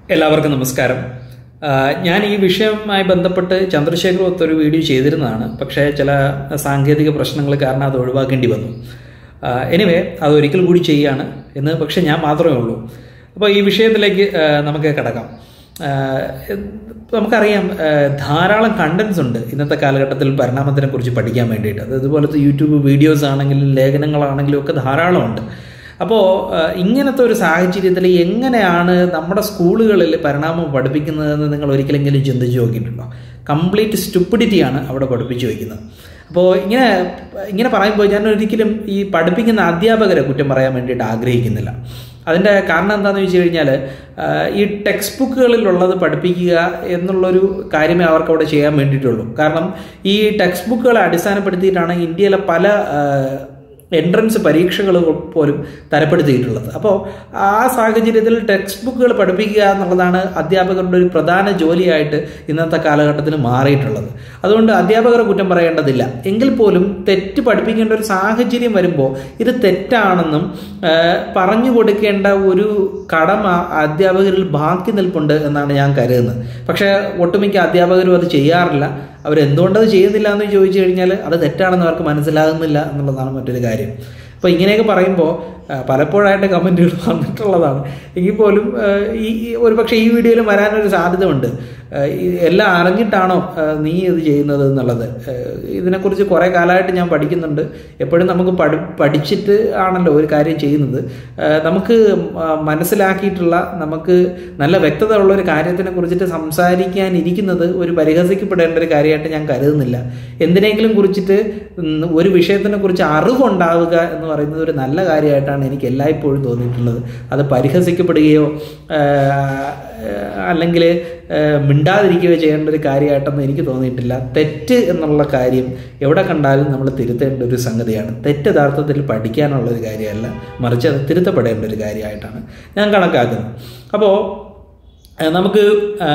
എല്ലാവർക്കും നമസ്കാരം ആ, ഞാൻ ഈ വിഷയവുമായി ബന്ധപ്പെട്ട് ചന്ദ്രശേഖർ ഒത്തൊരു വീഡിയോ ചെയ്തിരുന്നതാണ് പക്ഷേ ചില സാങ്കേതിക പ്രശ്നങ്ങൾ കാരണം അത് ഒഴിവാക്കേണ്ടി വന്നു എനിവേ അത് ഒരിക്കൽ കൂടി ചെയ്യുകയാണ് എന്ന് പക്ഷേ ഞാൻ മാത്രമേ ഉള്ളൂ അപ്പോൾ ഈ വിഷയത്തിലേക്ക് ആ, നമുക്ക് കിടക്കാം ആ, നമുക്കറിയാം ആ, ധാരാളം കണ്ടൻസ് ഉണ്ട് ഇന്നത്തെ കാലഘട്ടത്തിൽ പരിണാമത്തിനെ കുറിച്ച് പഠിക്കാൻ വേണ്ടിയിട്ട് അത് ഇതുപോലത്തെ യൂട്യൂബ് വീഡിയോസ് ആണെങ്കിലും ലേഖനങ്ങളാണെങ്കിലും ഒക്കെ ധാരാളമുണ്ട് അപ്പോൾ ഇങ്ങനത്തെ ഒരു സാഹചര്യത്തിൽ എങ്ങനെയാണ് നമ്മുടെ സ്കൂളുകളിൽ പരിണാമം പഠിപ്പിക്കുന്നതെന്ന് നിങ്ങൾ ഒരിക്കലെങ്കിലും ചിന്തിച്ച് നോക്കിയിട്ടുണ്ടോ കംപ്ലീറ്റ് സ്റ്റുപ്പിഡിറ്റിയാണ് അവിടെ പഠിപ്പിച്ചു വയ്ക്കുന്നത് അപ്പോൾ ഇങ്ങനെ ഇങ്ങനെ പറയുമ്പോൾ ഞാൻ ഒരിക്കലും ഈ പഠിപ്പിക്കുന്ന അധ്യാപകരെ കുറ്റം പറയാൻ വേണ്ടിയിട്ട് ആഗ്രഹിക്കുന്നില്ല അതിൻ്റെ കാരണം എന്താണെന്ന് വെച്ച് കഴിഞ്ഞാൽ ഈ ടെക്സ്റ്റ് ബുക്കുകളിലുള്ളത് പഠിപ്പിക്കുക എന്നുള്ളൊരു കാര്യമേ അവർക്ക് അവിടെ ചെയ്യാൻ വേണ്ടിയിട്ടുള്ളൂ കാരണം ഈ ടെക്സ്റ്റ് ബുക്കുകളെ അടിസ്ഥാനപ്പെടുത്തിയിട്ടാണ് ഇന്ത്യയിലെ പല ആ, എൻട്രൻസ് പരീക്ഷകൾ പോലും തരപ്പെടുത്തിയിട്ടുള്ളത് അപ്പോൾ ആ സാഹചര്യത്തിൽ ടെക്സ്റ്റ് ബുക്കുകൾ പഠിപ്പിക്കുക എന്നുള്ളതാണ് അധ്യാപകരുടെ ഒരു പ്രധാന ജോലിയായിട്ട് ഇന്നത്തെ കാലഘട്ടത്തിൽ മാറിയിട്ടുള്ളത് അതുകൊണ്ട് അധ്യാപകരെ കുറ്റം പറയേണ്ടതില്ല എങ്കിൽ പോലും തെറ്റ് പഠിപ്പിക്കേണ്ട ഒരു സാഹചര്യം വരുമ്പോൾ ഇത് തെറ്റാണെന്നും ആ, പറഞ്ഞു കൊടുക്കേണ്ട ഒരു കടമ അധ്യാപകരിൽ ബാക്കി നിൽപ്പുണ്ട് എന്നാണ് ഞാൻ കരുതുന്നത് പക്ഷേ ഒട്ടുമിക്ക അധ്യാപകരും അത് ചെയ്യാറില്ല അവരെന്തുകൊണ്ടത് ചെയ്യുന്നില്ല എന്ന് ചോദിച്ചു കഴിഞ്ഞാൽ അത് തെറ്റാണെന്ന് അവർക്ക് മനസ്സിലാകുന്നില്ല എന്നുള്ളതാണ് മറ്റൊരു കാര്യം അപ്പോൾ ഇങ്ങനെയൊക്കെ പറയുമ്പോൾ ആ, പലപ്പോഴായിട്ട് കമൻറ്റുകൾ വന്നിട്ടുള്ളതാണ് എങ്കിൽ പോലും ആ, ഈ ഈ- ഒരു പക്ഷേ ഈ വീഡിയോയിൽ വരാനൊരു സാധ്യത ഉണ്ട് ആ, ഈ എല്ലാം അറിഞ്ഞിട്ടാണോ ആ, നീ ഇത് ചെയ്യുന്നത് എന്നുള്ളത് ആ, ഇതിനെക്കുറിച്ച് കുറേ കാലമായിട്ട് ഞാൻ പഠിക്കുന്നുണ്ട് എപ്പോഴും നമുക്ക് പഠി പഠിച്ചിട്ട് ആണല്ലോ ഒരു കാര്യം ചെയ്യുന്നത് ആ, നമുക്ക് ആ, മനസ്സിലാക്കിയിട്ടുള്ള നമുക്ക് നല്ല വ്യക്തത ഉള്ള ഒരു കാര്യത്തിനെ കുറിച്ചിട്ട് സംസാരിക്കാൻ ഇരിക്കുന്നത് ഒരു പരിഹസിക്കപ്പെടേണ്ട ഒരു കാര്യമായിട്ട് ഞാൻ കരുതുന്നില്ല എന്തിനെങ്കിലും കുറിച്ചിട്ട് ഉം, ഒരു വിഷയത്തിനെ കുറിച്ച് അറിവുണ്ടാവുക എന്ന് പറയുന്നത് ഒരു നല്ല കാര്യമായിട്ടാണ് എനിക്ക് എല്ലായ്പ്പോഴും തോന്നിയിട്ടുള്ളത് അത് പരിഹസിക്കപ്പെടുകയോ ആ, അല്ലെങ്കിൽ മിണ്ടാതിരിക്കുകയോ ചെയ്യേണ്ട ഒരു കാര്യമായിട്ടൊന്നും എനിക്ക് തോന്നിയിട്ടില്ല തെറ്റ് എന്നുള്ള കാര്യം എവിടെ കണ്ടാലും നമ്മൾ തിരുത്തേണ്ട ഒരു സംഗതിയാണ് തെറ്റ് യഥാർത്ഥത്തിൽ പഠിക്കാനുള്ള ഒരു കാര്യമല്ല മറിച്ച് അത് തിരുത്തപ്പെടേണ്ട ഒരു കാര്യമായിട്ടാണ് ഞാൻ കണക്കാക്കുന്നത് അപ്പോൾ നമുക്ക് ആ,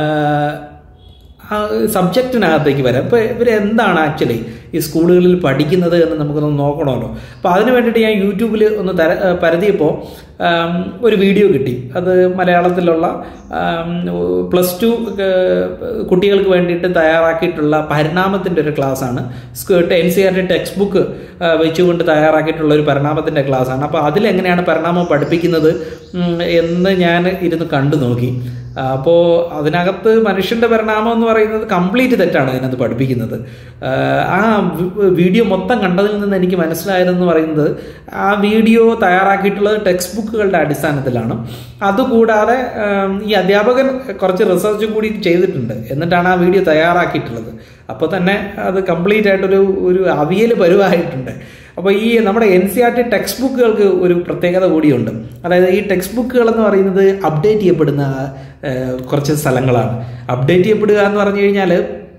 ആ സബ്ജക്റ്റിനകത്തേക്ക് വരാം ഇപ്പോൾ ഇവർ എന്താണ് ആക്ച്വലി ഈ സ്കൂളുകളിൽ പഠിക്കുന്നത് എന്ന് നമുക്കൊന്ന് നോക്കണമല്ലോ അപ്പോൾ അതിന് വേണ്ടിയിട്ട് ഞാൻ യൂട്യൂബിൽ ഒന്ന് തര പരതിയപ്പോൾ ആം, ഒരു വീഡിയോ കിട്ടി അത് മലയാളത്തിലുള്ള പ്ലസ് ടു കുട്ടികൾക്ക് വേണ്ടിയിട്ട് തയ്യാറാക്കിയിട്ടുള്ള പരിണാമത്തിൻ്റെ ഒരു ക്ലാസ്സാണ് N C R T textbook വെച്ചുകൊണ്ട് തയ്യാറാക്കിയിട്ടുള്ള ഒരു പരിണാമത്തിൻ്റെ ക്ലാസ്സാണ് അപ്പോൾ അതിലെങ്ങനെയാണ് പരിണാമം പഠിപ്പിക്കുന്നത് ഉം, എന്ന് ഞാൻ ഇരുന്ന് കണ്ടു നോക്കി അപ്പോൾ അതിനകത്ത് മനുഷ്യന്റെ പരിണാമം എന്ന് പറയുന്നത് കംപ്ലീറ്റ് തെറ്റാണ് അതിനകത്ത് പഠിപ്പിക്കുന്നത് ആഹ് ആ വി- വീഡിയോ മൊത്തം കണ്ടതിൽ നിന്ന് എനിക്ക് മനസ്സിലായതെന്ന് പറയുന്നത് ആ വീഡിയോ തയ്യാറാക്കിയിട്ടുള്ളത് ടെക്സ്റ്റ് ബുക്കുകളുടെ അടിസ്ഥാനത്തിലാണ് അതുകൂടാതെ ആം, ഈ അധ്യാപകൻ കുറച്ച് റിസർച്ച് കൂടി ചെയ്തിട്ടുണ്ട് എന്നിട്ടാണ് ആ വീഡിയോ തയ്യാറാക്കിയിട്ടുള്ളത് അപ്പോൾ തന്നെ അത് കംപ്ലീറ്റ് ആയിട്ടൊരു ഒരു അവിയൽ പരുവായിട്ടുണ്ട് അപ്പോൾ ഈ നമ്മുടെ N C R T text ബുക്കുകൾക്ക് ഒരു പ്രത്യേകത കൂടിയുണ്ട് അതായത് ഈ ടെക്സ്റ്റ് ബുക്കുകൾ എന്ന് പറയുന്നത് അപ്ഡേറ്റ് ചെയ്യപ്പെടുന്ന ആ, കുറച്ച് സ്ഥലങ്ങളാണ് അപ്ഡേറ്റ് ചെയ്യപ്പെടുക എന്ന് പറഞ്ഞു കഴിഞ്ഞാൽ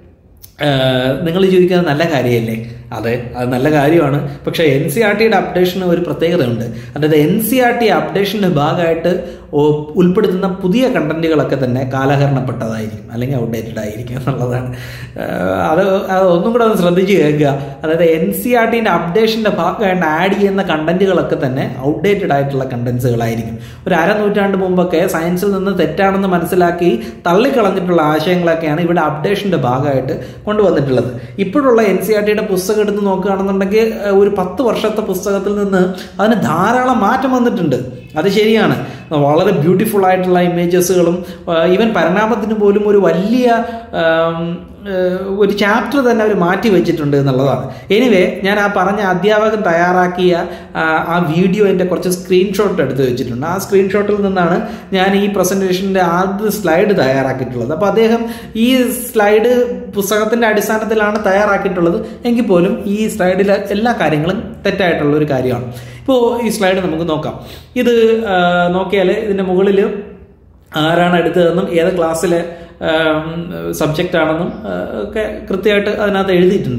നിങ്ങൾ ചോദിക്കുന്നത് നല്ല കാര്യമല്ലേ അതെ അത് നല്ല കാര്യമാണ് പക്ഷേ എൻ സി ആർ ടിയുടെ അപ്ഡേഷന് ഒരു പ്രത്യേകതയുണ്ട് അതായത് എൻ സി ആർ ടി അപ്ഡേഷൻ്റെ ഭാഗമായിട്ട് ഓ- ഉൾപ്പെടുത്തുന്ന പുതിയ കണ്ടന്റുകളൊക്കെ തന്നെ കാലഹരണപ്പെട്ടതായിരിക്കും അല്ലെങ്കിൽ ഔട്ട്ഡേറ്റഡ് ആയിരിക്കും എന്നുള്ളതാണ് ആഹ് അത് അത് ഒന്നും കൂടെ ഒന്ന് ശ്രദ്ധിച്ച് കേൾക്കുക അതായത് എൻ സി ആർ ടിൻ്റെ അപ്ഡേഷൻ്റെ ഭാഗമായിട്ട് ആഡ് ചെയ്യുന്ന കണ്ടന്റുകളൊക്കെ തന്നെ ഔട്ട്ഡേറ്റഡ് ആയിട്ടുള്ള കണ്ടന്റ്സുകളായിരിക്കും ഒരു അരനൂറ്റാണ്ട് മുമ്പൊക്കെ സയൻസിൽ നിന്ന് തെറ്റാണെന്ന് മനസ്സിലാക്കി തള്ളിക്കളഞ്ഞിട്ടുള്ള ആശയങ്ങളൊക്കെയാണ് ഇവിടെ അപ്ഡേഷൻ്റെ ഭാഗമായിട്ട് കൊണ്ടുവന്നിട്ടുള്ളത് ഇപ്പോഴുള്ള എൻ സി ആർ ടിയുടെ പുസ്തകം എടുത്ത് നോക്കുകയാണെന്നുണ്ടെങ്കിൽ ഏഹ്, ഒരു പത്ത് വർഷത്തെ പുസ്തകത്തിൽ നിന്ന് അതിന് ധാരാളം മാറ്റം വന്നിട്ടുണ്ട് അത് ശരിയാണ് വളരെ ബ്യൂട്ടിഫുൾ ആയിട്ടുള്ള ഇമേജസുകളും ഈവൻ പരിണാമത്തിന് പോലും ഒരു വലിയ ആം, ഏഹ്, ഒരു ചാപ്റ്റർ തന്നെ അവർ മാറ്റി വെച്ചിട്ടുണ്ട് എന്നുള്ളതാണ് എനിവേ ഞാൻ ആ പറഞ്ഞ അധ്യാപകൻ തയ്യാറാക്കിയ ആ, ആ വീഡിയോ എൻ്റെ കുറച്ച് സ്ക്രീൻഷോട്ട് എടുത്ത് വെച്ചിട്ടുണ്ട് ആ സ്ക്രീൻഷോട്ടിൽ നിന്നാണ് ഞാൻ ഈ പ്രസൻറ്റേഷൻ്റെ ആദ്യ സ്ലൈഡ് തയ്യാറാക്കിയിട്ടുള്ളത് അപ്പോൾ അദ്ദേഹം ഈ സ്ലൈഡ് പുസ്തകത്തിൻ്റെ അടിസ്ഥാനത്തിലാണ് തയ്യാറാക്കിയിട്ടുള്ളത് എങ്കിൽ പോലും ഈ സ്ലൈഡിലെ എല്ലാ കാര്യങ്ങളും തെറ്റായിട്ടുള്ള ഒരു കാര്യമാണ് ഇപ്പോൾ ഈ സ്ലൈഡ് നമുക്ക് നോക്കാം ഇത് നോക്കിയാൽ ഇതിൻ്റെ മുകളിൽ ആരാണ് എടുത്തതെന്നും ഏത് ക്ലാസ്സിലെ സബ്ജക്റ്റ് ആണെന്നും ആ, ഒക്കെ കൃത്യമായിട്ട് അതിനകത്ത് എഴുതിയിട്ടുണ്ട്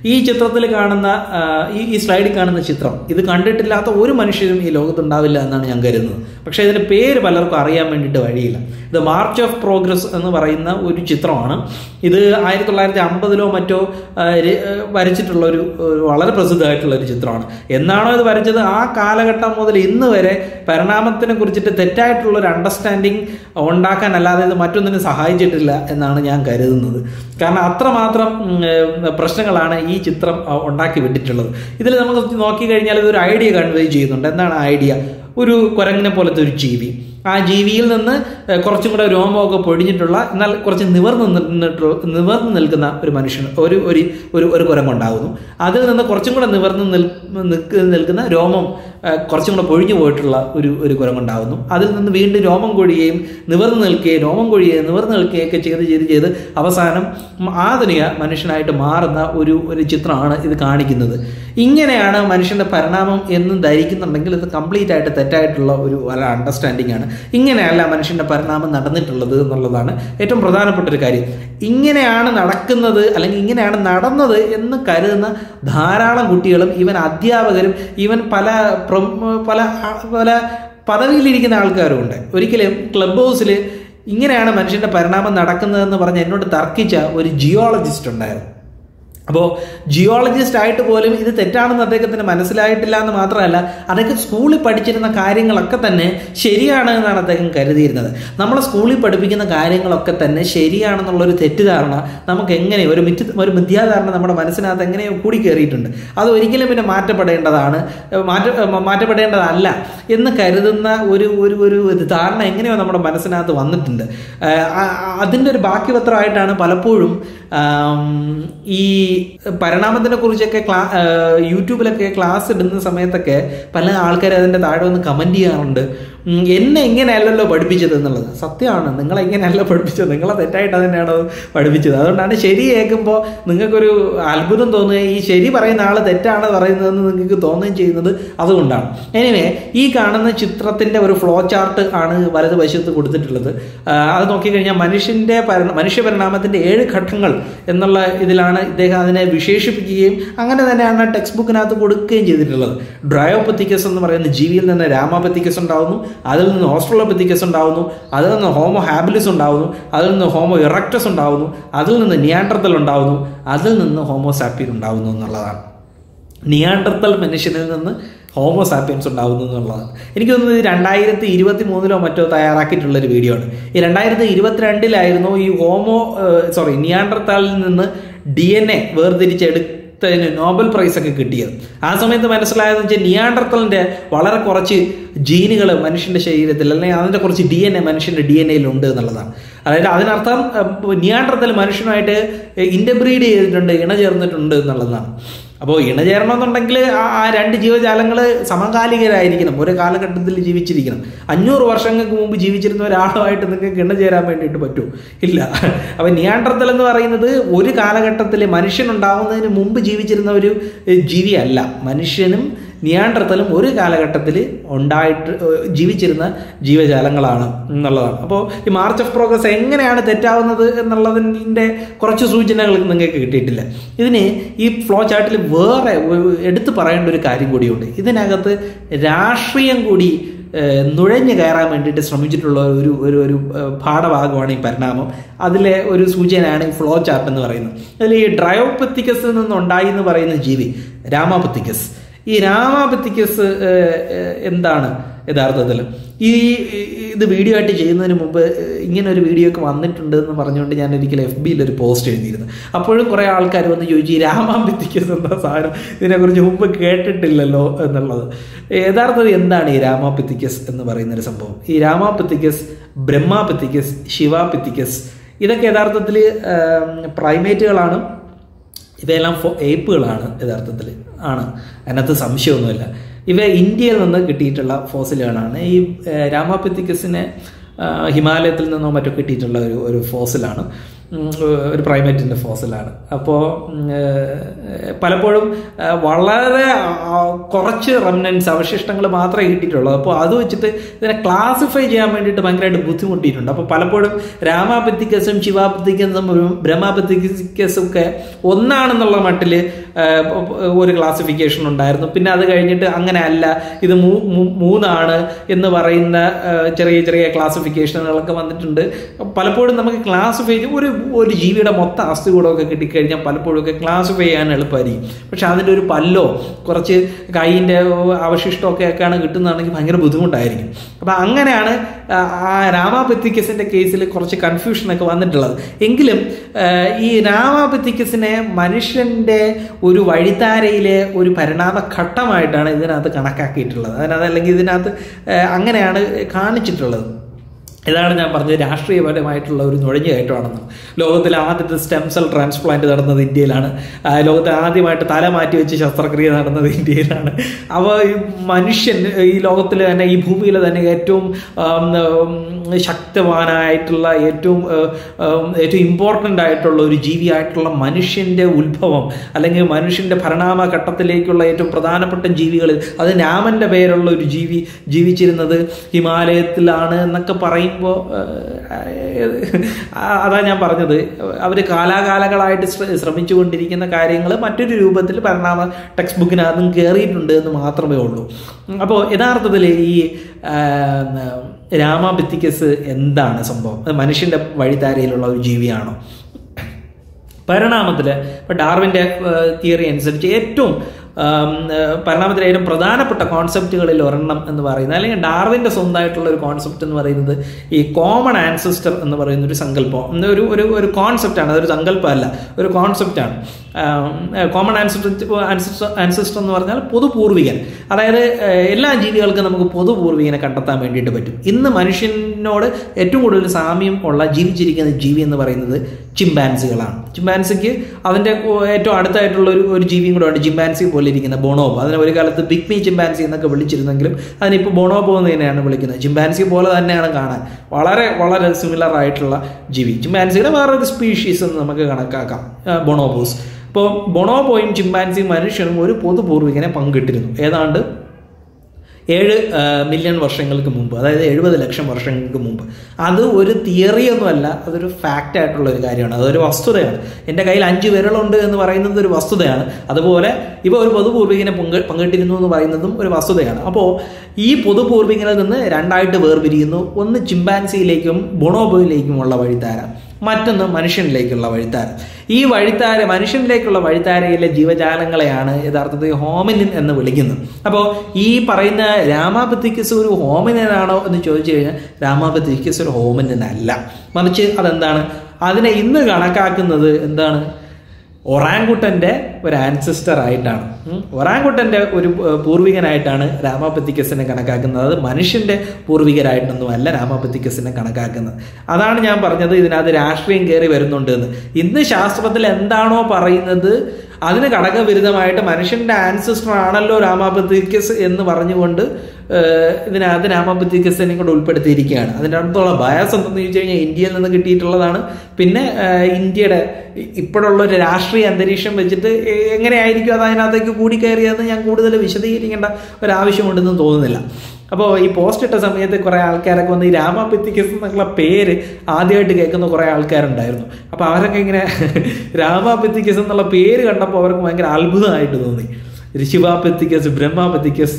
ഈ ചിത്രത്തിൽ കാണുന്ന ആ, ഈ ഈ സ്ലൈഡിൽ കാണുന്ന ചിത്രം ഇത് കണ്ടിട്ടില്ലാത്ത ഒരു മനുഷ്യരും ഈ ലോകത്തുണ്ടാവില്ല എന്നാണ് ഞാൻ കരുതുന്നത് പക്ഷേ ഇതിൻ്റെ പേര് പലർക്കും അറിയാൻ വേണ്ടിയിട്ട് വഴിയില്ല ഇത് മാർച്ച് ഓഫ് പ്രോഗ്രസ് എന്ന് പറയുന്ന ഒരു ചിത്രമാണ് ഇത് ആയിരത്തി തൊള്ളായിരത്തി അമ്പതിലോ മറ്റോ ആ, ര- ആ, വരച്ചിട്ടുള്ള ഒരു ഒരു വളരെ പ്രസിദ്ധമായിട്ടുള്ള ഒരു ചിത്രമാണ് എന്നാണോ ഇത് വരച്ചത് ആ കാലഘട്ടം മുതൽ ഇന്ന് വരെ പരിണാമത്തിനെ കുറിച്ചിട്ട് തെറ്റായിട്ടുള്ള ഒരു അണ്ടർസ്റ്റാൻഡിങ് ഉണ്ടാക്കാൻ അല്ലാതെ ഇത് മറ്റൊന്നിനും സഹായിച്ചിട്ടില്ല എന്നാണ് ഞാൻ കരുതുന്നത് കാരണം അത്രമാത്രം ഉം, ഏഹ്, പ്രശ്നങ്ങളാണ് ഈ ചിത്രം ആ, ഉണ്ടാക്കി വിട്ടിട്ടുള്ളത് ഇതിൽ നമുക്ക് നോക്കിക്കഴിഞ്ഞാൽ ഇതൊരു ഐഡിയ കൺവേ ചെയ്യുന്നുണ്ട് എന്താണ് ഐഡിയ ഒരു കുരങ്ങിനെ പോലത്തെ ഒരു ജീവി ആ ജീവിയിൽ നിന്ന് ഏഹ്, കുറച്ചും കൂടെ രോമമൊക്കെ പൊടിഞ്ഞിട്ടുള്ള എന്നാൽ കുറച്ച് നിവർന്ന് നിന്നിട്ടുള്ള നിവർന്ന് നിൽക്കുന്ന ഒരു മനുഷ്യൻ ഒരു ഒരു ഒരു ഒരു കുരങ്ങുണ്ടാകുന്നു അതിൽ നിന്ന് കുറച്ചും കൂടെ നിവർന്ന് നിൽ നിൽക്ക് നിൽക്കുന്ന രോമം ഏഹ്, കുറച്ചും കൂടെ പൊഴിഞ്ഞു പോയിട്ടുള്ള ഒരു ഒരു കുരങ്ങുണ്ടാകുന്നു അതിൽ നിന്ന് വീണ്ടും രോമം കൊഴിയുകയും നിവർന്ന് നിൽക്കുകയും രോമം കൊഴിയുകയും നിവർന്ന് നിൽക്കുകയൊക്കെ ചെയ്ത് ചെയ്ത് ചെയ്ത് അവസാനം ആധുനിക മനുഷ്യനായിട്ട് മാറുന്ന ഒരു ഒരു ചിത്രമാണ് ഇത് കാണിക്കുന്നത് ഇങ്ങനെയാണ് മനുഷ്യന്റെ പരിണാമം എന്ന് ധരിക്കുന്നുണ്ടെങ്കിൽ ഇത് കംപ്ലീറ്റ് ആയിട്ട് തെറ്റായിട്ടുള്ള ഒരു അണ്ടർസ്റ്റാൻഡിംഗ് ആണ് ഇങ്ങനെയല്ല മനുഷ്യന്റെ പരിണാമം നടന്നിട്ടുള്ളത് എന്നുള്ളതാണ് ഏറ്റവും പ്രധാനപ്പെട്ട ഒരു കാര്യം ഇങ്ങനെയാണ് നടക്കുന്നത് അല്ലെങ്കിൽ ഇങ്ങനെയാണ് നടന്നത് എന്ന് കരുതുന്ന ധാരാളം കുട്ടികളും ഇവൻ അധ്യാപകരും ഇവൻ പല പ്രൊ- പല പല പദവിയിലിരിക്കുന്ന ആൾക്കാരും ഉണ്ട് ഒരിക്കലും ക്ലബ് ഹൗസിൽ ഇങ്ങനെയാണ് മനുഷ്യന്റെ പരിണാമം നടക്കുന്നതെന്ന് പറഞ്ഞ് എന്നോട് തർക്കിച്ച ഒരു ജിയോളജിസ്റ്റ് ഉണ്ടായിരുന്നു അപ്പോൾ ജിയോളജിസ്റ്റ് ആയിട്ട് പോലും ഇത് തെറ്റാണെന്ന് അദ്ദേഹത്തിന് മനസ്സിലായിട്ടില്ല എന്ന് മാത്രമല്ല അദ്ദേഹം സ്കൂളിൽ പഠിച്ചിരുന്ന കാര്യങ്ങളൊക്കെ തന്നെ ശരിയാണ് എന്നാണ് അദ്ദേഹം കരുതിയിരുന്നത് നമ്മൾ സ്കൂളിൽ പഠിപ്പിക്കുന്ന കാര്യങ്ങളൊക്കെ തന്നെ ശരിയാണെന്നുള്ളൊരു തെറ്റിദ്ധാരണ നമുക്ക് എങ്ങനെ ഒരു മിഥ്യ ഒരു മിഥ്യാധാരണ നമ്മുടെ മനസ്സിനകത്ത് എങ്ങനെയോ കൂടി കയറിയിട്ടുണ്ട് അത് ഒരിക്കലും പിന്നെ മാറ്റപ്പെടേണ്ടതാണ് മാറ്റ മാറ്റപ്പെടേണ്ടതല്ല എന്ന് കരുതുന്ന ഒരു ഒരു ഒരു ഒരു ധാരണ എങ്ങനെയോ നമ്മുടെ മനസ്സിനകത്ത് വന്നിട്ടുണ്ട് ആ, ആ, അതിൻ്റെ ഒരു ബാക്കിപത്രമായിട്ടാണ് പലപ്പോഴും ആം, ഈ പരിണാമത്തിനെ കുറിച്ചൊക്കെ ക്ലാ ആ, യൂട്യൂബിലൊക്കെ ക്ലാസ് ഇടുന്ന സമയത്തൊക്കെ പല ആൾക്കാർ അതിൻ്റെ താഴെ വന്ന് കമൻറ്റ് ചെയ്യാറുണ്ട് ഉം, എന്നെ ഇങ്ങനെയല്ലല്ലോ പഠിപ്പിച്ചത് എന്നുള്ളത് സത്യമാണ് നിങ്ങളെ ഇങ്ങനെയല്ല പഠിപ്പിച്ചത് നിങ്ങളെ തെറ്റായിട്ട് തന്നെയാണ് അത് പഠിപ്പിച്ചത് അതുകൊണ്ടാണ് ശരി കേൾക്കുമ്പോൾ നിങ്ങൾക്കൊരു അത്ഭുതം തോന്നുകയും ഈ ശരി പറയുന്ന ആൾ തെറ്റാണ് പറയുന്നതെന്ന് നിങ്ങൾക്ക് തോന്നുകയും ചെയ്യുന്നത് അതുകൊണ്ടാണ് എനിവേ ഈ കാണുന്ന ചിത്രത്തിൻ്റെ ഒരു ഫ്ലോ ചാർട്ട് ആണ് വലതുവശത്ത് കൊടുത്തിട്ടുള്ളത് ആ, അത് നോക്കിക്കഴിഞ്ഞാൽ മനുഷ്യൻ്റെ പരി മനുഷ്യ പരിണാമത്തിൻ്റെ ഏഴ് ഘട്ടങ്ങൾ എന്നുള്ള ഇതിലാണ് ഇദ്ദേഹം അതിനെ വിശേഷിപ്പിക്കുകയും അങ്ങനെ തന്നെയാണ് ടെക്സ്റ്റ് ബുക്കിനകത്ത് കൊടുക്കുകയും ചെയ്തിട്ടുള്ളത് ഡ്രയോപത്തിക്കസ് എന്ന് പറയുന്ന ജീവിയിൽ നിന്ന് രാമോപത്തിക്കസ് ഉണ്ടാവുന്നു അതിൽ നിന്ന് ഓസ്ട്രോളോപത്തിക്കസ് ഉണ്ടാവുന്നു അതിൽ നിന്ന് ഹോമോ ഹാബിലിസ് ഉണ്ടാവുന്നു അതിൽ നിന്ന് ഹോമോ ഇറക്ടസ് ഉണ്ടാവുന്നു അതിൽ നിന്ന് നിയാൻഡർത്തൽ ഉണ്ടാവുന്നു അതിൽ നിന്ന് ഹോമോ സാപ്പിയൻ ഉണ്ടാവുന്നു എന്നുള്ളതാണ് നിയാൻഡർത്തൽ മനുഷ്യനിൽ നിന്ന് ഹോമോസാപ്പിയൻസ് ഉണ്ടാകുന്നു എന്നുള്ളതാണ് എനിക്ക് തോന്നുന്നത് ഇത് രണ്ടായിരത്തി ഇരുപത്തി മൂന്നിലോ മറ്റോ തയ്യാറാക്കിയിട്ടുള്ള ഒരു വീഡിയോ ആണ് ഈ രണ്ടായിരത്തി ഇരുപത്തിരണ്ടിലായിരുന്നു ഈ ഹോമോ സോറി നിയാൻഡർത്താലിൽ നിന്ന് ഡി എൻ എ വേർതിരിച്ചെടുത്തതിന് നോബൽ പ്രൈസ് ഒക്കെ കിട്ടിയത് ആ സമയത്ത് മനസ്സിലായതെന്ന് വെച്ചാൽ നിയാൻഡർത്തലിന്റെ വളരെ കുറച്ച് ജീനുകൾ മനുഷ്യന്റെ ശരീരത്തിൽ അല്ലെങ്കിൽ അതിന്റെ കുറച്ച് ഡി എൻ എ മനുഷ്യന്റെ ഡി എൻ എയിൽ ഉണ്ട് എന്നുള്ളതാണ് അതായത് അതിനർത്ഥം നിയാൻഡർത്തൽ മനുഷ്യനുമായിട്ട് ഇന്റർബ്രീഡ് ചെയ്തിട്ടുണ്ട് ഇണ ചേർന്നിട്ടുണ്ട് എന്നുള്ളതാണ് അപ്പോൾ ഇണചേരണമെന്നുണ്ടെങ്കിൽ ആ ആ രണ്ട് ജീവജാലങ്ങൾ സമകാലികരായിരിക്കണം ഒരു കാലഘട്ടത്തിൽ ജീവിച്ചിരിക്കണം അഞ്ഞൂറ് വർഷങ്ങൾക്ക് മുമ്പ് ജീവിച്ചിരുന്ന ഒരാളുമായിട്ട് നിങ്ങൾക്ക് ഇണചേരാൻ വേണ്ടിയിട്ട് പറ്റൂ ഇല്ല അപ്പം നിയാണ്ടർത്തൽ എന്ന് പറയുന്നത് ഒരു കാലഘട്ടത്തിൽ മനുഷ്യനുണ്ടാവുന്നതിന് മുമ്പ് ജീവിച്ചിരുന്ന ഒരു ഏഹ്, ജീവിയല്ല മനുഷ്യനും നിയാണ്ടർത്തലും ഒരു കാലഘട്ടത്തിൽ ഉണ്ടായിട്ട് ഏഹ്, ജീവിച്ചിരുന്ന ജീവജാലങ്ങളാണ് എന്നുള്ളതാണ് അപ്പോൾ ഈ മാർച്ച് ഓഫ് പ്രോഗ്രസ് എങ്ങനെയാണ് തെറ്റാവുന്നത് എന്നുള്ളതിൻ്റെ കുറച്ച് സൂചനകൾ നിങ്ങൾക്ക് കിട്ടിയിട്ടില്ല ഇതിന് ഈ ഫ്ലോ ചാർട്ടിൽ വേറെ ഒരു എടുത്തു പറയേണ്ട ഒരു കാര്യം കൂടിയുണ്ട് ഇതിനകത്ത് രാഷ്ട്രീയം കൂടി ഏഹ്, നുഴഞ്ഞു കയറാൻ വേണ്ടിയിട്ട് ശ്രമിച്ചിട്ടുള്ള ഒരു ഒരു ഒരു ഏഹ്, പാഠഭാഗമാണ് ഈ പരിണാമം അതിലെ ഒരു സൂചനയാണ് ഈ ഫ്ലോ ചാർട്ട് എന്ന് പറയുന്നത് അതിൽ ഈ ഡ്രയോപത്തിക്കസിൽ നിന്നുണ്ടായി എന്ന് പറയുന്ന ജീവി രാമാപത്തിക്കസ് ഈ രാമാപത്തിക്കസ് ഏഹ്, ഏഹ്, എന്താണ് യഥാർത്ഥത്തിൽ ഈ ഈ- ഇത് വീഡിയോ ആയിട്ട് ചെയ്യുന്നതിന് മുമ്പ് ഏഹ്, ഇങ്ങനെ ഒരു വീഡിയോ ഒക്കെ വന്നിട്ടുണ്ട് എന്ന് പറഞ്ഞുകൊണ്ട് ഞാൻ ഒരിക്കലും എഫ് ബിയിൽ ഒരു പോസ്റ്റ് എഴുതിയിരുന്നു അപ്പോഴും കുറേ ആൾക്കാർ വന്ന് ചോദിച്ചു ഈ രാമാപത്തിക്കസ് എന്താ സാധനം ഇതിനെക്കുറിച്ച് മുമ്പ് കേട്ടിട്ടില്ലല്ലോ എന്നുള്ളത് യഥാർത്ഥത്തിൽ എന്താണ് ഈ രാമാപത്തിക്കസ് എന്ന് പറയുന്ന ഒരു സംഭവം ഈ രാമാപത്തിക്കസ് ബ്രഹ്മാപത്തിക്കസ് ശിവാപത്തിക്കസ് ഇതൊക്കെ യഥാർത്ഥത്തിൽ പ്രൈമേറ്റുകളാണ് ഇവയെല്ലാം ഫോ ഏപ്പുകളാണ് യഥാർത്ഥത്തിൽ ആണ് അതിനകത്ത് സംശയമൊന്നുമില്ല ഇവ ഇന്ത്യയിൽ നിന്ന് കിട്ടിയിട്ടുള്ള ഫോസിലുകളാണ് ഈ രാമാപത്തിക്കസിനെ ഹിമാലയത്തിൽ നിന്നോ മറ്റോ കിട്ടിയിട്ടുള്ള ഒരു ഒരു ഫോസിലാണ് ഉം, ഒരു പ്രൈമേറ്റിൻ്റെ ഫോസിലാണ് അപ്പോൾ പലപ്പോഴും ആ, വളരെ ആ, കുറച്ച് റെമനൻസ് അവശിഷ്ടങ്ങൾ മാത്രമേ കിട്ടിയിട്ടുള്ളൂ അപ്പോൾ അത് വെച്ചിട്ട് ഇതിനെ ക്ലാസിഫൈ ചെയ്യാൻ വേണ്ടിയിട്ട് ഭയങ്കരമായിട്ട് ബുദ്ധിമുട്ടിയിട്ടുണ്ട് അപ്പോൾ പലപ്പോഴും രാമാപത്തിക്കസും ശിവാപത്തിക്കസും ബ്രഹ്മാപത്തിക്കസും ഒക്കെ ഒന്നാണെന്നുള്ള മട്ടിൽ ഒരു ക്ലാസിഫിക്കേഷൻ ഉണ്ടായിരുന്നു പിന്നെ അത് കഴിഞ്ഞിട്ട് അങ്ങനെ അല്ല ഇത് മൂ- മൂ- മൂന്നാണ് എന്ന് പറയുന്ന ആ, ചെറിയ ചെറിയ ക്ലാസിഫിക്കേഷനുകളൊക്കെ വന്നിട്ടുണ്ട് പലപ്പോഴും നമുക്ക് ക്ലാസിഫൈ ഒരു ഒരു ജീവിയുടെ മൊത്തം അസ്ഥികൂടമൊക്കെ കിട്ടിക്കഴിഞ്ഞാൽ പലപ്പോഴും ഒക്കെ ക്ലാസിഫൈ ചെയ്യാൻ എളുപ്പമായിരിക്കും പക്ഷെ അതിൻ്റെ ഒരു പല്ലോ കുറച്ച് കൈയിൻ്റെ അവശിഷ്ടമൊക്കെ ഒക്കെയാണ് കിട്ടുന്നതാണെങ്കിൽ ഭയങ്കര ബുദ്ധിമുട്ടായിരിക്കും അപ്പം അങ്ങനെയാണ് ആ, ആ രാമാപത്തിക്കസിൻ്റെ കേസിൽ കുറച്ച് കൺഫ്യൂഷനൊക്കെ വന്നിട്ടുള്ളത് എങ്കിലും ആ, ഈ രാമാപത്തിക്കസിനെ മനുഷ്യൻ്റെ ഒരു വഴിത്താരയിലെ ഒരു പരിണാമഘട്ടമായിട്ടാണ് ഇതിനകത്ത് കണക്കാക്കിയിട്ടുള്ളത് അതിനകത്ത് അല്ലെങ്കിൽ ഇതിനകത്ത് ആ, അങ്ങനെയാണ് കാണിച്ചിട്ടുള്ളത് ഇതാണ് ഞാൻ പറഞ്ഞത് രാഷ്ട്രീയപരമായിട്ടുള്ള ഒരു നുഴഞ്ഞുകയറ്റമാണെന്ന് ലോകത്തിൽ ആദ്യത്തെ സ്റ്റെം സെൽ ട്രാൻസ്പ്ലാന്റ് നടന്നത് ഇന്ത്യയിലാണ് ആ, ലോകത്തിൽ ആദ്യമായിട്ട് തല മാറ്റി വെച്ച് ശസ്ത്രക്രിയ നടന്നത് ഇന്ത്യയിലാണ് അവ ഈ മനുഷ്യൻ ഈ ലോകത്തിൽ തന്നെ ഈ ഭൂമിയിൽ തന്നെ ഏറ്റവും ആം, ഉം, ശക്തവാനായിട്ടുള്ള ഏറ്റവും ആ, ഉം, ഏറ്റവും ഇമ്പോർട്ടൻ്റ് ആയിട്ടുള്ള ഒരു ജീവിയായിട്ടുള്ള മനുഷ്യൻ്റെ ഉത്ഭവം അല്ലെങ്കിൽ മനുഷ്യൻ്റെ ഭരണാമ ഘട്ടത്തിലേക്കുള്ള ഏറ്റവും പ്രധാനപ്പെട്ട ജീവികളിൽ അത് രാമൻ്റെ പേരുള്ള ഒരു ജീവി ജീവിച്ചിരുന്നത് ഹിമാലയത്തിലാണ് എന്നൊക്കെ പറയുമ്പോൾ അതാ ഞാൻ പറഞ്ഞത് അവർ കാലാകാലങ്ങളായിട്ട് ശ്ര- ശ്രമിച്ചുകൊണ്ടിരിക്കുന്ന കാര്യങ്ങൾ മറ്റൊരു രൂപത്തിൽ പരിണാമ ടെക്സ്റ്റ് ബുക്കിനകത്തും കയറിയിട്ടുണ്ട് എന്ന് മാത്രമേ ഉള്ളൂ അപ്പോൾ യഥാർത്ഥത്തിൽ ഈ ആ, രാമാഭിത്തിക്കസ് എന്താണ് സംഭവം അത് മനുഷ്യൻ്റെ വഴിധാരയിലുള്ള ഒരു ജീവിയാണോ പരിണാമത്തിൽ ഇപ്പോൾ ഡാർവിൻ്റെ തിയറി അനുസരിച്ച് ഏറ്റവും ആം, ഏഹ്, പരിണാമത്തിലെ ഏറ്റവും പ്രധാനപ്പെട്ട കോൺസെപ്റ്റുകളിൽ ഒരെണ്ണം എന്ന് പറയുന്നത് അല്ലെങ്കിൽ ഡാർവിൻ്റെ സ്വന്തമായിട്ടുള്ള ഒരു കോൺസെപ്റ്റ് എന്ന് പറയുന്നത് ഈ കോമൺ ആൻസിസ്റ്റർ എന്ന് പറയുന്ന ഒരു സങ്കല്പം എന്ന് ഒരു ഒരു ഒരു കോൺസെപ്റ്റാണ് അതൊരു സങ്കല്പമല്ല ഒരു കോൺസെപ്റ്റാണ് കോമൺ ആൻസിസ്റ്റർ ആൻസിസ്റ്റർ ആൻസിസ്റ്റർ എന്ന് പറഞ്ഞാൽ പൊതുപൂർവികൻ അതായത് ഏഹ്, എല്ലാ ജീവികൾക്കും നമുക്ക് പൊതുപൂർവികനെ കണ്ടെത്താൻ വേണ്ടിയിട്ട് പറ്റും ഇന്ന് മനുഷ്യനോട് ഏറ്റവും കൂടുതൽ സാമ്യം ഉള്ള ജീവിച്ചിരിക്കുന്ന ജീവി എന്ന് പറയുന്നത് ചിമ്പാൻസികളാണ് ചിമ്പാൻസിക്ക് അതിൻ്റെ ഏറ്റവും അടുത്തായിട്ടുള്ള ഒരു ഒരു ജീവിയും കൂടെ ഉണ്ട് ചിമ്പാൻസി പോലെ ഇരിക്കുന്ന ബോണോബോ അതിനെ ഒരു കാലത്ത് ബിഗ്മി ചിമ്പാൻസി എന്നൊക്കെ വിളിച്ചിരുന്നെങ്കിലും അതിനിപ്പോൾ ബോണോബോ എന്ന് തന്നെയാണ് വിളിക്കുന്നത് ചിമ്പാൻസി പോലെ തന്നെയാണ് കാണാൻ വളരെ വളരെ സിമിലർ ആയിട്ടുള്ള ജീവി ചിമ്പാൻസിയുടെ വേറൊരു സ്പീഷീസ് എന്ന് നമുക്ക് കണക്കാക്കാം ബൊണോബോസ് ഇപ്പോൾ ബൊണോബോയും ചിമ്പാൻസിയും മനുഷ്യനും ഒരു പൊതുപൂർവികനെ പങ്കിട്ടിരുന്നു ഏതാണ്ട് ഏഴ് മില്യൺ വർഷങ്ങൾക്ക് മുമ്പ് അതായത് എഴുപത് ലക്ഷം വർഷങ്ങൾക്ക് മുമ്പ് അത് ഒരു തിയറി ഒന്നുമല്ല അതൊരു ഫാക്റ്റ് ആയിട്ടുള്ള ഒരു കാര്യമാണ് അതൊരു വസ്തുതയാണ് എൻ്റെ കയ്യിൽ അഞ്ച് വിരലുണ്ട് എന്ന് പറയുന്നത് ഒരു വസ്തുതയാണ് അതുപോലെ ഇവ ഒരു പൊതുപൂർവികനെ പങ്ക് പങ്കിട്ടിരുന്നു എന്ന് പറയുന്നതും ഒരു വസ്തുതയാണ് അപ്പോൾ ഈ പൊതുപൂർവികനിൽ നിന്ന് രണ്ടായിട്ട് വേർപിരിയുന്നു ഒന്ന് ചിമ്പാൻസിയിലേക്കും ബൊണോബോയിലേക്കുമുള്ള വഴിത്താര മറ്റൊന്ന് മനുഷ്യനിലേക്കുള്ള വഴിത്താര ഈ വഴിത്താര മനുഷ്യനിലേക്കുള്ള വഴിത്താരയിലെ ജീവജാലങ്ങളെയാണ് യഥാർത്ഥത്തിൽ ഹോമിനിൻ എന്ന് വിളിക്കുന്നത് അപ്പോൾ ഈ പറയുന്ന രാമാപത്തിക്കസ് ഒരു ഹോമിനാണോ എന്ന് ചോദിച്ചു കഴിഞ്ഞാൽ രാമാപത്തിക്കസ് ഒരു ഹോമിനൻ അല്ല മറിച്ച് അതെന്താണ് അതിനെ ഇന്ന് കണക്കാക്കുന്നത് എന്താണ് ഒറാങ്കുട്ടൻ്റെ ഒരു ആൻസിസ്റ്റർ ആയിട്ടാണ് ഉം. ഒറാങ്കുട്ടൻ്റെ ഒരു ഏർ, പൂർവികനായിട്ടാണ് രാമാപത്തിക്കസിനെ കണക്കാക്കുന്നത് അത് മനുഷ്യൻ്റെ പൂർവികരായിട്ടൊന്നുമല്ല രാമാപത്തിക്കസിനെ കണക്കാക്കുന്നത് അതാണ് ഞാൻ പറഞ്ഞത് ഇതിനകത്ത് രാഷ്ട്രീയം കയറി വരുന്നുണ്ട് എന്ന് ഇന്ന് ശാസ്ത്രത്തിൽ എന്താണോ പറയുന്നത് അതിന് ഘടകവിരുദ്ധമായിട്ട് മനുഷ്യൻ്റെ ആൻസിസ്റ്റർ ആണല്ലോ രാമാപത്തിക്കസ് എന്ന് പറഞ്ഞുകൊണ്ട് ഏഹ്, ഇതിനകത്ത് രാമാപത്തിക്കസിനെ കൂടെ ഉൾപ്പെടുത്തിയിരിക്കുകയാണ് അതിൻ്റെ അടുത്തുള്ള ബയാസ് എന്തെന്ന് ചോദിച്ചു കഴിഞ്ഞാൽ ഇന്ത്യയിൽ നിന്ന് കിട്ടിയിട്ടുള്ളതാണ് പിന്നെ ഏഹ്, ഇന്ത്യയുടെ ഇ- ഇപ്പോഴുള്ള ഒരു രാഷ്ട്രീയ അന്തരീക്ഷം വെച്ചിട്ട് എ- എങ്ങനെയായിരിക്കും അത് അതിനകത്തേക്ക് കൂടി കയറിയതെന്ന് ഞാൻ കൂടുതൽ വിശദീകരിക്കേണ്ട ഒരാവശ്യമുണ്ടെന്ന് തോന്നുന്നില്ല അപ്പോൾ ഈ പോസ്റ്റ് ഇട്ട സമയത്ത് കുറേ ആൾക്കാരൊക്കെ വന്ന് ഈ രാമാപിത്തിക്കസ് എന്നുള്ള പേര് ആദ്യമായിട്ട് കേൾക്കുന്ന കുറേ ആൾക്കാരുണ്ടായിരുന്നു അപ്പോൾ അവരൊക്കെ ഇങ്ങനെ രാമാപിത്തിക്കസ് എന്നുള്ള പേര് കണ്ടപ്പോൾ അവർക്ക് ഭയങ്കര അത്ഭുതമായിട്ട് തോന്നി ഋഷിവാപിത്തിക്കസ് ബ്രഹ്മാപിത്തിക്കസ്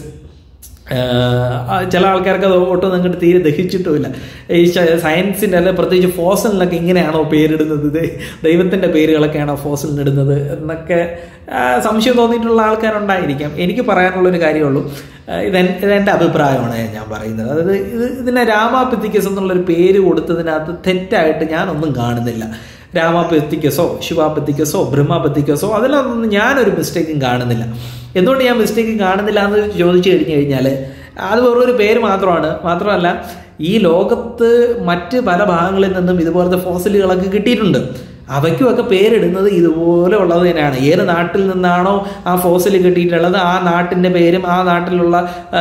ആഹ് ചില ആൾക്കാർക്ക് അത് ഒട്ടും അങ്ങോട്ട് തീരെ ദഹിച്ചിട്ടുമില്ല ഈ ശ- സയൻസിൻ്റെ അല്ലെ പ്രത്യേകിച്ച് ഫോസലിനൊക്കെ ഇങ്ങനെയാണോ പേരിടുന്നത് ദൈ- ദൈവത്തിൻ്റെ പേരുകളൊക്കെയാണോ ഫോസലിന് ഇടുന്നത് എന്നൊക്കെ ആഹ് സംശയം തോന്നിയിട്ടുള്ള ആൾക്കാരുണ്ടായിരിക്കാം എനിക്ക് പറയാനുള്ളൊരു കാര്യമുള്ളൂ ആഹ് ഇതെൻ ഇതെൻ്റെ അഭിപ്രായമാണ് ഞാൻ പറയുന്നത് അതായത് ഇത് ഇതിനെ രാമാപിത്തിക്കസ് എന്നുള്ളൊരു പേര് കൊടുത്തതിനകത്ത് തെറ്റായിട്ട് ഞാനൊന്നും കാണുന്നില്ല രാമാപത്തിക്കസോ ശിവാപത്തിക്കസോ ബ്രഹ്മപത്തിക്കസോ അതിലൊന്നും ഞാനൊരു മിസ്റ്റേക്കും കാണുന്നില്ല എന്തുകൊണ്ട് ഞാൻ മിസ്റ്റേക്ക് കാണുന്നില്ല എന്ന് ചോദിച്ചു കഴിഞ്ഞു കഴിഞ്ഞാൽ അത് വെറൊരു പേര് മാത്രമാണ് മാത്രമല്ല ഈ ലോകത്ത് മറ്റ് പല ഭാഗങ്ങളിൽ നിന്നും ഇതുപോലത്തെ ഫോസിലുകളൊക്കെ കിട്ടിയിട്ടുണ്ട് അവയ്ക്കുമൊക്കെ പേരിടുന്നത് ഇതുപോലെ ഉള്ളത് തന്നെയാണ് ഏത് നാട്ടിൽ നിന്നാണോ ആ ഫോസിൽ കിട്ടിയിട്ടുള്ളത് ആ നാട്ടിൻ്റെ പേരും ആ നാട്ടിലുള്ള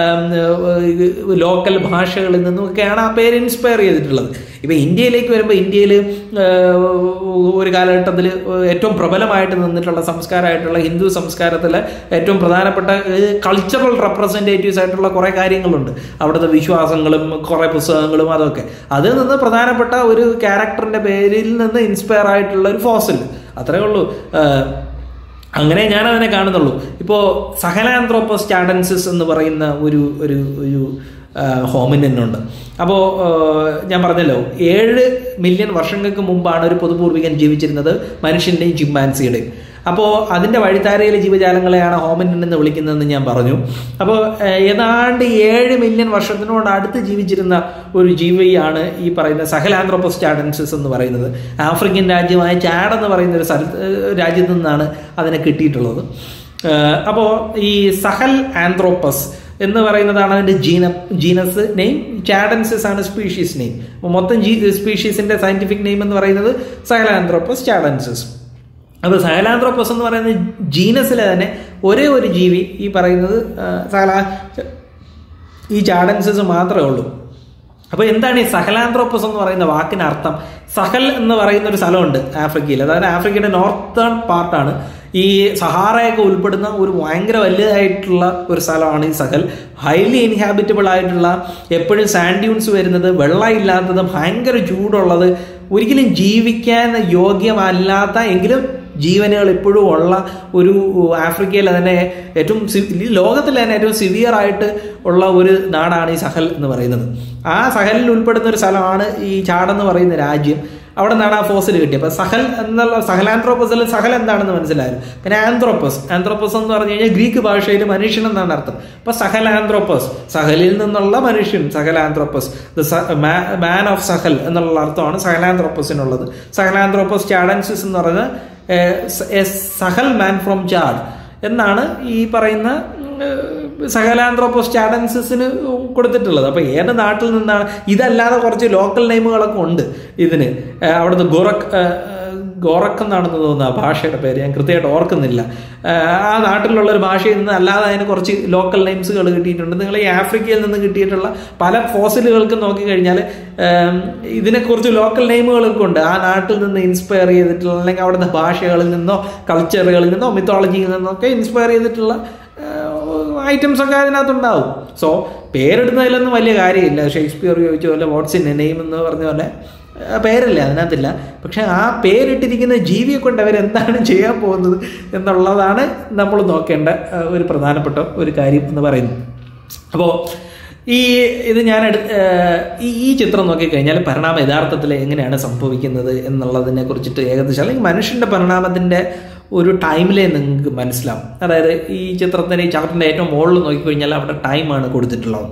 ലോക്കൽ ഭാഷകളിൽ നിന്നുമൊക്കെയാണ് ആ പേര് ഇൻസ്പയർ ചെയ്തിട്ടുള്ളത് ഇപ്പം ഇന്ത്യയിലേക്ക് വരുമ്പോൾ ഇന്ത്യയിൽ ഒരു കാലഘട്ടത്തിൽ ഏറ്റവും പ്രബലമായിട്ട് നിന്നിട്ടുള്ള സംസ്കാരമായിട്ടുള്ള ഹിന്ദു സംസ്കാരത്തിലെ ഏറ്റവും പ്രധാനപ്പെട്ട കൾച്ചറൽ റെപ്രസെൻറ്റേറ്റീവ്സ് ആയിട്ടുള്ള കുറേ കാര്യങ്ങളുണ്ട് അവിടുത്തെ വിശ്വാസങ്ങളും കുറേ പുസ്തകങ്ങളും അതൊക്കെ അതിൽ നിന്ന് പ്രധാനപ്പെട്ട ഒരു ക്യാരക്ടറിൻ്റെ പേരിൽ നിന്ന് ഇൻസ്പയർ ആയിട്ടുള്ള ഒരു ഫോസിൽ അത്രേ ഉള്ളൂ അങ്ങനെ ഞാൻ അതിനെ കാണുന്നുള്ളൂ ഇപ്പോൾ സഹലാന്ത്രോപ്പോസ് ചാഡൻസിസ് എന്ന് പറയുന്ന ഒരു ഒരു ഒരു ഹോമിനുണ്ട് അപ്പോൾ ഞാൻ പറഞ്ഞല്ലോ ഏഴ് മില്യൺ വർഷങ്ങൾക്ക് മുമ്പാണ് ഒരു പൊതുപൂർവികൻ ജീവിച്ചിരുന്നത് മനുഷ്യൻ്റെയും ചിമ്പാൻസിയുടെയും അപ്പോൾ അതിൻ്റെ വഴിത്താരയിലെ ജീവജാലങ്ങളെയാണ് ഹോമിനിൻ എന്ന് വിളിക്കുന്നതെന്ന് ഞാൻ പറഞ്ഞു അപ്പോൾ ഏതാണ്ട് ഏഴ് മില്യൺ വർഷത്തിനോട് അടുത്ത് ജീവിച്ചിരുന്ന ഒരു ജീവിയാണ് ഈ പറയുന്ന സഹലാന്ത്രോപ്പസ് ചാഡൻസിസ് എന്ന് പറയുന്നത് ആഫ്രിക്കൻ രാജ്യമായ ചാഡ് എന്ന് പറയുന്ന ഒരു സ്ഥലത്ത് രാജ്യത്തു നിന്നാണ് അതിനെ കിട്ടിയിട്ടുള്ളത് അപ്പോൾ ഈ സഹൽ ആന്ത്രോപ്പസ് എന്ന് പറയുന്നതാണ് അതിൻ്റെ ജീന ജീനസ് നെയിം ചാഡൻസിസ് ആണ് സ്പീഷീസ് നെയിം മൊത്തം ജി സ്പീഷീസിൻ്റെ സയൻറ്റിഫിക് നെയിം എന്ന് പറയുന്നത് സഹലാന്ത്രോപ്പസ് ചാഡൻസിസ് അപ്പോൾ സഹലാന്ത്രോപ്പസ് എന്ന് പറയുന്ന ജീനസിലെ തന്നെ ഒരേ ഒരു ജീവി ഈ പറയുന്നത് സഹല ഈ ചാഡൻസിസ് മാത്രമേ ഉള്ളൂ അപ്പോൾ എന്താണ് ഈ സഹലാന്ത്രോപ്പസ് എന്ന് പറയുന്ന വാക്കിന് അർത്ഥം സഹൽ എന്ന് പറയുന്ന ഒരു സ്ഥലമുണ്ട് ആഫ്രിക്കയിൽ അതായത് ആഫ്രിക്കയുടെ നോർത്തേൺ പാർട്ടാണ് ഈ സഹാറയൊക്കെ ഉൾപ്പെടുന്ന ഒരു ഭയങ്കര വലുതായിട്ടുള്ള ഒരു സ്ഥലമാണ് ഈ സഹൽ ഹൈലി ഇൻഹാബിറ്റബിൾ ആയിട്ടുള്ള എപ്പോഴും സാൻഡ് ഡ്യൂൺസ് വരുന്നത് വെള്ളമില്ലാത്തത് ഭയങ്കര ചൂടുള്ളത് ഒരിക്കലും ജീവിക്കാൻ യോഗ്യമല്ലാത്ത എങ്കിലും ജീവനുകൾ ഇപ്പോഴും ഉള്ള ഒരു ആഫ്രിക്കയിൽ തന്നെ ഏറ്റവും ലോകത്തിൽ തന്നെ ഏറ്റവും സിവിയർ ആയിട്ട് ഉള്ള ഒരു നാടാണ് ഈ സഹൽ എന്ന് പറയുന്നത് ആ സഹലിൽ ഉൾപ്പെടുന്ന ഒരു സ്ഥലമാണ് ഈ ചാടെന്ന് പറയുന്ന രാജ്യം അവിടെ നിന്നാണ് ആ ഫോസിൽ കിട്ടിയത് അപ്പോൾ സഹൽ എന്നുള്ള സഹലാന്ത്രോപ്പസിൽ സഹൽ എന്താണെന്ന് മനസ്സിലായത് പിന്നെ ആന്ത്രോപ്പസ് ആന്ത്രോപ്പസ് എന്ന് പറഞ്ഞു കഴിഞ്ഞാൽ ഗ്രീക്ക് ഭാഷയിൽ മനുഷ്യൻ എന്നാണ് അർത്ഥം അപ്പോൾ സഹലാന്ത്രോപ്പസ് സഹലിൽ നിന്നുള്ള മനുഷ്യൻ സഹലാന്ത്രോപ്പസ് മാൻ ഓഫ് സഹൽ എന്നുള്ള അർത്ഥമാണ് സഹലാന്ത്രോപ്പസിനുള്ളത് സഹലാന്ത്രോപ്പസ് ചാഡൻസിസ് എന്ന് പറയുന്നത് സഹൽ മാൻ ഫ്രോം ചാഡ് എന്നാണ് ഈ പറയുന്ന സഹലാന്ത്രോപ്പോസ് ചാഡൻസിന് കൊടുത്തിട്ടുള്ളത് അപ്പോൾ ഏത് നാട്ടിൽ നിന്നാണ് ഇതല്ലാതെ കുറച്ച് ലോക്കൽ നെയിമുകളൊക്കെ ഉണ്ട് ഇതിന് അവിടുന്ന് ഗോറക് ഗോറക്ക് എന്നാണെന്ന് തോന്നുന്നു ആ ഭാഷയുടെ പേര് ഞാൻ കൃത്യമായിട്ട് ഓർക്കുന്നില്ല ആ നാട്ടിലുള്ള ഒരു ഭാഷയിൽ നിന്ന് അല്ലാതെ അതിന് കുറച്ച് ലോക്കൽ നെയിംസുകൾ കിട്ടിയിട്ടുണ്ട് നിങ്ങൾ ഈ ആഫ്രിക്കയിൽ നിന്ന് കിട്ടിയിട്ടുള്ള പല ഫോസിലുകൾക്കും നോക്കിക്കഴിഞ്ഞാൽ ഇതിനെക്കുറിച്ച് ലോക്കൽ നെയിമുകളൊക്കെ ഉണ്ട് ആ നാട്ടിൽ നിന്ന് ഇൻസ്പയർ ചെയ്തിട്ടുള്ള അല്ലെങ്കിൽ അവിടുത്തെ ഭാഷകളിൽ നിന്നോ കൾച്ചറുകളിൽ നിന്നോ മിത്തോളജിയിൽ നിന്നൊക്കെ ഇൻസ്പയർ ചെയ്തിട്ടുള്ള ഐറ്റംസ് ഒക്കെ അതിനകത്തുണ്ടാവും സോ പേരിടുന്നതിലൊന്നും വലിയ കാര്യമില്ല ഷേക്സ്പിയർ ചോദിച്ച പോലെ വാട്ട്സ് ഇൻ നെയിം എന്ന് പറഞ്ഞ പോലെ പേരല്ല അതിനകത്തില്ല പക്ഷെ ആ പേരിട്ടിരിക്കുന്ന ജീവിയെ കൊണ്ട് അവരെന്താണ് ചെയ്യാൻ പോകുന്നത് എന്നുള്ളതാണ് നമ്മൾ നോക്കേണ്ട ഒരു പ്രധാനപ്പെട്ട ഒരു കാര്യം എന്ന് പറയുന്നത് അപ്പോൾ ഈ ഇത് ഞാൻ എടു ഈ ഈ ചിത്രം നോക്കിക്കഴിഞ്ഞാൽ പരിണാമം യഥാർത്ഥത്തിൽ എങ്ങനെയാണ് സംഭവിക്കുന്നത് എന്നുള്ളതിനെ കുറിച്ചിട്ട് ഏകദേശം അല്ലെങ്കിൽ മനുഷ്യൻ്റെ പരിണാമത്തിൻ്റെ ഒരു ടൈമിലേ നിങ്ങൾക്ക് മനസ്സിലാവും അതായത് ഈ ചിത്രത്തിന് ഈ ചാർട്ടിൻ്റെ ഏറ്റവും മുകളിൽ നോക്കിക്കഴിഞ്ഞാൽ അവിടെ ടൈമാണ് കൊടുത്തിട്ടുള്ളത്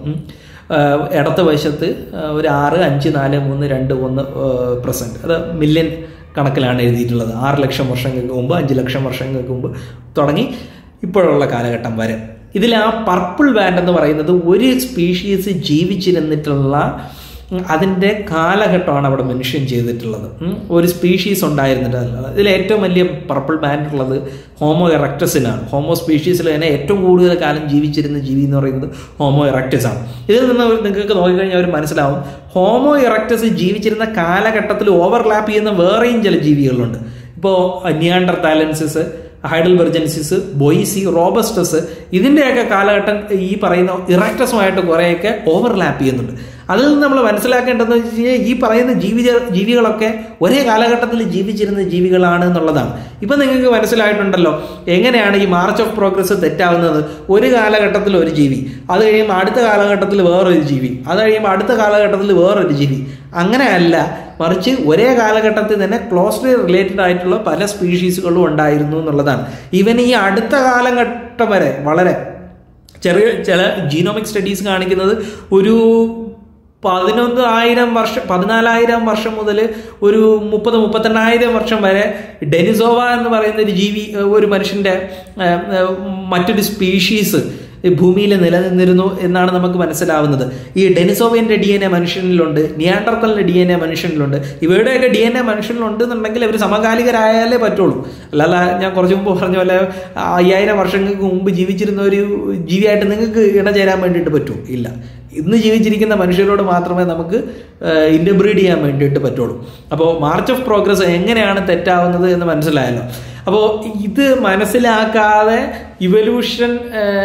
ഇടത്ത വശത്ത് ഒരു ആറ് അഞ്ച് നാല് മൂന്ന് രണ്ട് ഒന്ന് പ്രസൻറ്റ് അത് മില്യൺ കണക്കിലാണ് എഴുതിയിട്ടുള്ളത് ആറ് ലക്ഷം വർഷങ്ങൾക്ക് മുമ്പ് അഞ്ച് ലക്ഷം വർഷങ്ങൾക്ക് മുമ്പ് തുടങ്ങി ഇപ്പോഴുള്ള കാലഘട്ടം വരെ ഇതിൽ ആ പർപ്പിൾ ബാൻഡ് എന്ന് പറയുന്നത് ഒരു സ്പീഷീസ് ജീവിച്ചിരുന്നിട്ടുള്ള അതിൻ്റെ കാലഘട്ടമാണ് അവിടെ മെൻഷൻ ചെയ്തിട്ടുള്ളത് ഒരു സ്പീഷീസ് ഉണ്ടായിരുന്നിട്ടല്ല ഇതിൽ ഏറ്റവും വലിയ പർപ്പിൾ ബാൻഡ് ഉള്ളത് ഹോമോ എറക്ടസിനാണ് ഹോമോ സ്പീഷീസിൽ തന്നെ ഏറ്റവും കൂടുതൽ കാലം ജീവിച്ചിരുന്ന ജീവി എന്ന് പറയുന്നത് ഹോമോ എറക്ടസ് ആണ് ഇതിൽ നിന്ന് നിങ്ങൾക്ക് നോക്കിക്കഴിഞ്ഞാൽ അവർ മനസ്സിലാവും ഹോമോ എറക്ടസ് ജീവിച്ചിരുന്ന കാലഘട്ടത്തിൽ ഓവർലാപ്പ് ചെയ്യുന്ന വേറെയും ചില ജീവികളുണ്ട് ഇപ്പോൾ നിയാണ്ടർ താലൻസിസ് ഹൈഡൽബർജൻസിസ് ബൊയ്സി റോബസ്റ്റസ് ഇതിൻ്റെയൊക്കെ കാലഘട്ടം ഈ പറയുന്ന ഇറക്ടസുമായിട്ട് കുറേയൊക്കെ ഓവർലാപ്പ് ചെയ്യുന്നുണ്ട് അതിൽ നിന്ന് നമ്മൾ മനസ്സിലാക്കേണ്ടതെന്ന് വെച്ച് കഴിഞ്ഞാൽ ഈ പറയുന്ന ജീവി ജീവികളൊക്കെ ഒരേ കാലഘട്ടത്തിൽ ജീവിച്ചിരുന്ന ജീവികളാണ് എന്നുള്ളതാണ് ഇപ്പം നിങ്ങൾക്ക് മനസ്സിലായിട്ടുണ്ടല്ലോ എങ്ങനെയാണ് ഈ മാർച്ച് ഓഫ് പ്രോഗ്രസ് തെറ്റാവുന്നത് ഒരു കാലഘട്ടത്തിൽ ഒരു ജീവി അത് കഴിയുമ്പോൾ അടുത്ത കാലഘട്ടത്തിൽ വേറൊരു ജീവി അത് കഴിയുമ്പോൾ അടുത്ത കാലഘട്ടത്തിൽ വേറൊരു ജീവി അങ്ങനെയല്ല മറിച്ച് ഒരേ കാലഘട്ടത്തിൽ തന്നെ ക്ലോസ്ലി റിലേറ്റഡ് ആയിട്ടുള്ള പല സ്പീഷീസുകളും ഉണ്ടായിരുന്നു എന്നുള്ളതാണ് ഈവൻ ഈ അടുത്ത കാലഘട്ടം വരെ വളരെ ചെറിയ ചില ജീനോമിക് സ്റ്റഡീസ് കാണിക്കുന്നത് ഒരു പതിനൊന്ന് ആയിരം വർഷം പതിനാലായിരം വർഷം മുതൽ ഒരു മുപ്പത് മുപ്പത്തെണ്ണായിരം വർഷം വരെ ഡെനിസോവ എന്ന് പറയുന്ന ഒരു ജീവി ഒരു മനുഷ്യൻ്റെ മറ്റൊരു സ്പീഷീസ് ഈ ഭൂമിയിൽ നിലനിന്നിരുന്നു എന്നാണ് നമുക്ക് മനസ്സിലാവുന്നത് ഈ ഡെനിസോവിയൻ്റെ ഡി എൻ എ മനുഷ്യനിലുണ്ട് നിയാണ്ടർത്തലിൻ്റെ ഡി എൻ എ മനുഷ്യനിലുണ്ട് ഇവരുടെയൊക്കെ ഡി എൻ എ മനുഷ്യനിലുണ്ട് എന്നുണ്ടെങ്കിൽ ഇവർ സമകാലികരായാലേ പറ്റുള്ളൂ അല്ലാതെ ഞാൻ കുറച്ച് മുമ്പ് പറഞ്ഞ പോലെ അയ്യായിരം വർഷങ്ങൾക്ക് മുമ്പ് ജീവിച്ചിരുന്ന ഒരു ജീവിയായിട്ട് നിങ്ങൾക്ക് ഇണചേരാൻ വേണ്ടിയിട്ട് പറ്റൂ ഇല്ല ഇന്ന് ജീവിച്ചിരിക്കുന്ന മനുഷ്യരോട് മാത്രമേ നമുക്ക് ഇൻ്റർബ്രീഡ് ചെയ്യാൻ വേണ്ടിയിട്ട് പറ്റുള്ളൂ അപ്പോൾ മാർച്ച് ഓഫ് പ്രോഗ്രസ് എങ്ങനെയാണ് തെറ്റാവുന്നത് എന്ന് മനസ്സിലായല്ലോ അപ്പോൾ ഇത് മനസ്സിലാക്കാതെ ഇവല്യൂഷൻ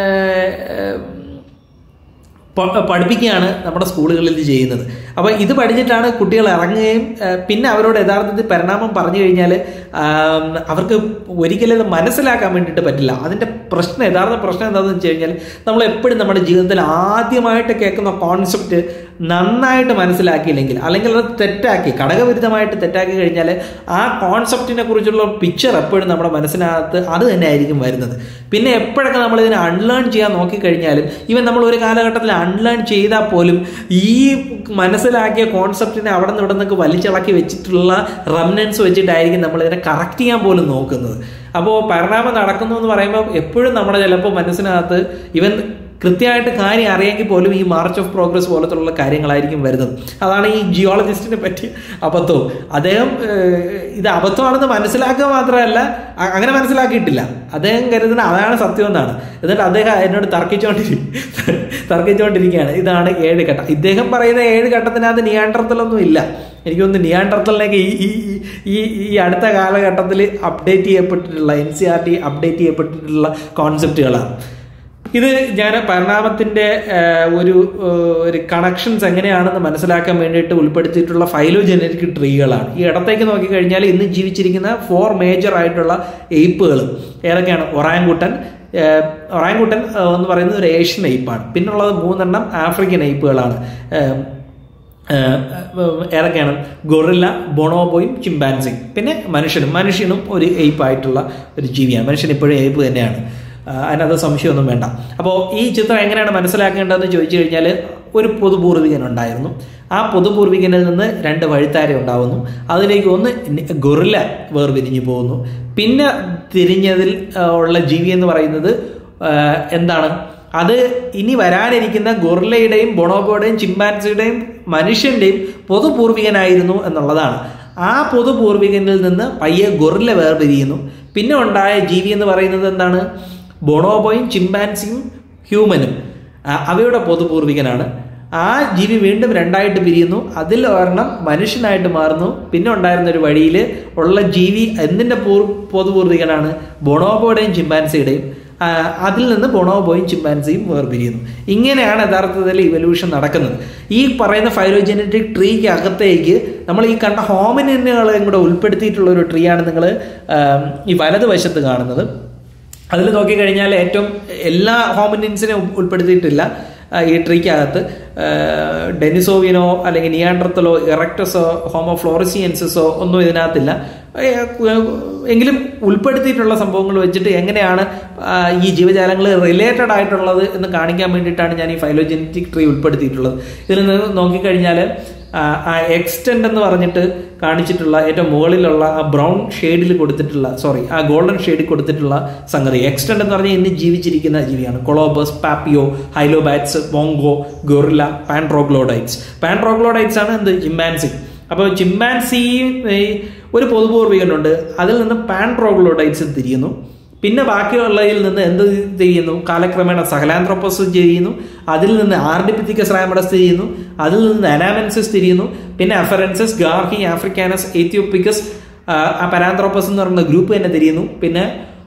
പഠിപ്പിക്കുകയാണ് നമ്മുടെ സ്കൂളുകളിൽ ചെയ്യുന്നത് അപ്പോൾ ഇത് പഠിച്ചിട്ടാണ് കുട്ടികൾ ഇറങ്ങുകയും പിന്നെ അവരോട് യഥാർത്ഥത്തിൽ പരിണാമം പറഞ്ഞു കഴിഞ്ഞാൽ അവർക്ക് ഒരിക്കലും അത് മനസ്സിലാക്കാൻ വേണ്ടിയിട്ട് പറ്റില്ല അതിൻ്റെ പ്രശ്നം യഥാർത്ഥ പ്രശ്നം എന്താണെന്ന് വെച്ച് കഴിഞ്ഞാൽ നമ്മൾ എപ്പോഴും നമ്മുടെ ജീവിതത്തിൽ ആദ്യമായിട്ട് കേൾക്കുന്ന കോൺസെപ്റ്റ് നന്നായിട്ട് മനസ്സിലാക്കിയില്ലെങ്കിൽ അല്ലെങ്കിൽ അത് തെറ്റാക്കി ഘടകവിരുദ്ധമായിട്ട് തെറ്റാക്കി കഴിഞ്ഞാൽ ആ കോൺസെപ്റ്റിനെ കുറിച്ചുള്ള പിക്ചർ എപ്പോഴും നമ്മുടെ മനസ്സിനകത്ത് അത് തന്നെ ആയിരിക്കും വരുന്നത് പിന്നെ എപ്പോഴൊക്കെ നമ്മൾ ഇതിനെ അൺലേൺ ചെയ്യാൻ നോക്കിക്കഴിഞ്ഞാലും ഈവൻ നമ്മൾ ഒരു കാലഘട്ടത്തിൽ അൺലേൺ ചെയ്താൽ പോലും ഈ മനസ്സിലാക്കിയ കോൺസെപ്റ്റിനെ അവിടെ നിന്ന് ഇവിടെ നിന്നൊക്കെ വലിച്ചിളക്കി വെച്ചിട്ടുള്ള റംനൻസ് വെച്ചിട്ടായിരിക്കും നമ്മൾ ഇതിനെ കറക്റ്റ് ചെയ്യാൻ പോലും നോക്കുന്നത് അപ്പോൾ പരിണാമം നടക്കുന്നു എന്ന് പറയുമ്പോൾ എപ്പോഴും നമ്മുടെ ചിലപ്പോൾ മനസ്സിനകത്ത് ഇവൻ കൃത്യമായിട്ട് കാര്യം അറിയാമെങ്കിൽ പോലും ഈ മാർച്ച് ഓഫ് പ്രോഗ്രസ് പോലത്തുള്ള കാര്യങ്ങളായിരിക്കും വരുന്നത് അതാണ് ഈ ജിയോളജിസ്റ്റിനെ പറ്റി അബദ്ധവും അദ്ദേഹം ഇത് അബദ്ധമാണെന്ന് മനസ്സിലാക്കുക മാത്രമല്ല അങ്ങനെ മനസ്സിലാക്കിയിട്ടില്ല അദ്ദേഹം കരുതുന്ന അതാണ് സത്യം എന്നാണ് എന്നിട്ട് അദ്ദേഹം എന്നോട് തർക്കിച്ചുകൊണ്ടിരി തർക്കിച്ചുകൊണ്ടിരിക്കുകയാണ് ഇതാണ് ഏഴ് ഘട്ടം ഇദ്ദേഹം പറയുന്ന ഏഴ് ഘട്ടത്തിനകത്ത് നിയാണ്ടർത്തലൊന്നും ഇല്ല എനിക്കൊന്ന് നിയാണ്ടർത്തലിനൊക്കെ ഈ ഈ ഈ അടുത്ത കാലഘട്ടത്തിൽ അപ്ഡേറ്റ് ചെയ്യപ്പെട്ടിട്ടുള്ള N C R T update ചെയ്യപ്പെട്ടിട്ടുള്ള കോൺസെപ്റ്റുകളാണ് ഇത് ഞാൻ പരിണാമത്തിൻ്റെ ഒരു ഒരു കണക്ഷൻസ് എങ്ങനെയാണെന്ന് മനസ്സിലാക്കാൻ വേണ്ടിയിട്ട് ഉൾപ്പെടുത്തിയിട്ടുള്ള ഫൈലോജനറ്റിക് ട്രീകളാണ് ഈ ഇടത്തേക്ക് നോക്കിക്കഴിഞ്ഞാൽ ഇന്ന് ജീവിച്ചിരിക്കുന്ന ഫോർ മേജർ ആയിട്ടുള്ള എയ്പ്പുകൾ ഏതൊക്കെയാണ് ഒറാങ്കുട്ടൻ ഒറാങ്കുട്ടൻ എന്ന് പറയുന്നത് ഒരു ഏഷ്യൻ എയ്പ്പാണ് പിന്നുള്ളത് മൂന്നെണ്ണം ആഫ്രിക്കൻ എയ്പ്പുകളാണ് ഏതൊക്കെയാണ് ഗൊറില്ല ബൊണോബോയും ചിമ്പാൻസിയും പിന്നെ മനുഷ്യനും മനുഷ്യനും ഒരു എയ്പ്പായിട്ടുള്ള ഒരു ജീവിയാണ് മനുഷ്യൻ ഇപ്പോഴും എയ്പ്പ് തന്നെയാണ് അതിനകത്ത് സംശയമൊന്നും വേണ്ട അപ്പോൾ ഈ ചിത്രം എങ്ങനെയാണ് മനസ്സിലാക്കേണ്ടതെന്ന് ചോദിച്ചു കഴിഞ്ഞാൽ ഒരു പൊതുപൂർവികൻ ഉണ്ടായിരുന്നു ആ പൊതുപൂർവികനിൽ നിന്ന് രണ്ട് വഴിത്താര ഉണ്ടാവുന്നു അതിലേക്ക് ഒന്ന് ഗൊറില്ല വേർപിരിഞ്ഞു പോകുന്നു പിന്നെ തിരിഞ്ഞതിൽ ഉള്ള ജീവി എന്ന് പറയുന്നത് എന്താണ് അത് ഇനി വരാനിരിക്കുന്ന ഗൊറില്ലയുടെയും ബൊണോബോയുടെയും ചിമ്പാൻസിയുടെയും മനുഷ്യൻ്റെയും പൊതുപൂർവികനായിരുന്നു എന്നുള്ളതാണ് ആ പൊതുപൂർവികനിൽ നിന്ന് പയ്യെ ഗൊറില്ല വേർപിരിയുന്നു പിന്നെ ഉണ്ടായ ജീവി എന്ന് പറയുന്നത് എന്താണ് ബൊണോബോയും ചിമ്പാൻസിയും ഹ്യൂമനും അവയുടെ പൊതുപൂർവികനാണ് ആ ജീവി വീണ്ടും രണ്ടായിട്ട് പിരിയുന്നു അതിൽ ഒരെണ്ണം മനുഷ്യനായിട്ട് മാറുന്നു പിന്നെ ഉണ്ടായിരുന്ന ഒരു വഴിയിൽ ഉള്ള ജീവി എന്തിൻ്റെ പൂർ പൊതുപൂർവികനാണ് ബൊണോബോയുടെയും ചിമ്പാൻസിയുടെയും അതിൽ നിന്ന് ബൊണോബോയും ചിമ്പാൻസിയും വേർപിരിയുന്നു ഇങ്ങനെയാണ് യഥാർത്ഥത്തിൽ ഇവല്യൂഷൻ നടക്കുന്നത് ഈ പറയുന്ന ഫൈലോജനറ്റിക് ട്രീക്ക് അകത്തേക്ക് നമ്മൾ ഈ കണ്ട ഹോമിനുകളെയും കൂടെ ഉൾപ്പെടുത്തിയിട്ടുള്ള ഒരു ട്രീ ആണ് നിങ്ങൾ ഈ വലതുവശത്ത് കാണുന്നത് അതിൽ നോക്കിക്കഴിഞ്ഞാൽ ഏറ്റവും എല്ലാ ഹോമിനിൻസിനെ ഉൾപ്പെടുത്തിയിട്ടില്ല ഈ ട്രീക്കകത്ത് ഡെനിസോവിയനോ അല്ലെങ്കിൽ നിയാൻഡ്രത്തലോ ഇറക്ടസോ ഹോമോ ഫ്ലോറിസിയൻസസോ ഒന്നും ഇതിനകത്തില്ല എങ്കിലും ഉൾപ്പെടുത്തിയിട്ടുള്ള സംഭവങ്ങൾ വെച്ചിട്ട് എങ്ങനെയാണ് ഈ ജീവജാലങ്ങൾ റിലേറ്റഡ് ആയിട്ടുള്ളത് എന്ന് കാണിക്കാൻ വേണ്ടിയിട്ടാണ് ഞാൻ ഈ ഫൈലോജനറ്റിക് ട്രീ ഉൾപ്പെടുത്തിയിട്ടുള്ളത് ഇതിൽ നിന്ന് നോക്കിക്കഴിഞ്ഞാൽ ആ എക്സ്റ്റെൻഡ് എന്ന് പറഞ്ഞിട്ട് കാണിച്ചിട്ടുള്ള ഏറ്റവും മുകളിലുള്ള ആ ബ്രൗൺ ഷെയ്ഡിൽ കൊടുത്തിട്ടുള്ള സോറി ആ ഗോൾഡൻ ഷെയ്ഡിൽ കൊടുത്തിട്ടുള്ള സംഗതി എക്സ്റ്റെൻഡ് എന്ന് പറഞ്ഞാൽ ഇന്ന് ജീവിച്ചിരിക്കുന്ന ജീവിയാണ് കൊളോബസ് പാപ്പിയോ ഹൈലോബാറ്റ്സ് മോങ്കോ ഗൊറില്ല പാൻട്രോഗ്ലോഡൈറ്റ്സ് പാൻട്രോഗ്ലോഡൈറ്റ്സ് ആണ് എന്ത് ചിമ്പാൻസി അപ്പോൾ ചിമ്പാൻസി ഒരു പൊതുപൂർവികനുണ്ട് അതിൽ നിന്ന് പാൻട്രോഗ്ലോഡൈറ്റ്സ് തിരിയുന്നു പിന്നെ ബാക്കിയുള്ളതിൽ നിന്ന് എന്ത് ചെയ്യുന്നു കാലക്രമേണ സഹലാന്ത്രോപ്പസ് ചെയ്യുന്നു അതിൽ നിന്ന് ആർഡിപ്പിത്തിക്കസ് റാമഡസ് തിരിയുന്നു അതിൽ നിന്ന് അനാമെൻസിസ് തിരിയുന്നു പിന്നെ അഫറൻസസ് ഗാർഹി ആഫ്രിക്കാനസ് ഏത്യോപ്പിക്കസ് പരാന്ത്രോപ്പസ് എന്ന് പറയുന്ന ഗ്രൂപ്പ് തന്നെ തിരിയുന്നു പിന്നെ